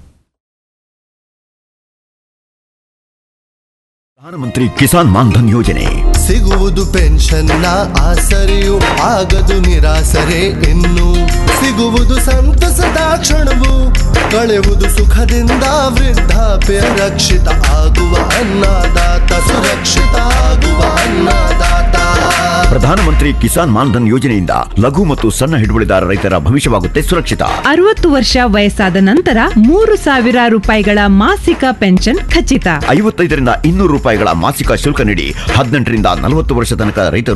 ಪ್ರಧಾನಮಂತ್ರಿ ಕಿಸಾನ್ ಮಾನ್ಧನ್ ಯೋಜನೆ ಸಿಗುವುದು ಪೆನ್ಷನ್ನ ಆಸರೆಯು ಆಗದು ನಿರಾಸರೆ ಇನ್ನು ಸಿಗುವುದು ಸಂತಸದ ಕ್ಷಣವು ಕಳೆಯುವುದು ಸುಖದಿಂದ ವೃದ್ಧಾಪ್ಯ ರಕ್ಷಿತ ಆಗುವ ಅನ್ನದಾತ ಸುರಕ್ಷಿತ ಆಗುವ ಅನ್ನದಾತ ಪ್ರಧಾನಮಂತ್ರಿ ಕಿಸಾನ್ ಮಾನ್ಧನ್ ಯೋಜನೆಯಿಂದ ಲಘು ಮತ್ತು ಸಣ್ಣ ಹಿಡುವಳಿದಾರ ರೈತರ ಭವಿಷ್ಯವಾಗುತ್ತೆ ಸುರಕ್ಷಿತ ಅರವತ್ತು ವರ್ಷ ವಯಸ್ಸಾದ ನಂತರ ಮೂರು ಸಾವಿರ ರೂಪಾಯಿಗಳ ಮಾಸಿಕ ಪೆನ್ಷನ್ ಖಚಿತ ಐವತ್ತೈದರಿಂದ ಇನ್ನೂರು ರೂಪಾಯಿಗಳ ಮಾಸಿಕ ಶುಲ್ಕ ನೀಡಿ ಹದಿನೆಂಟರಿಂದ ನಲವತ್ತು ವರ್ಷ ತನಕ ರೈತರು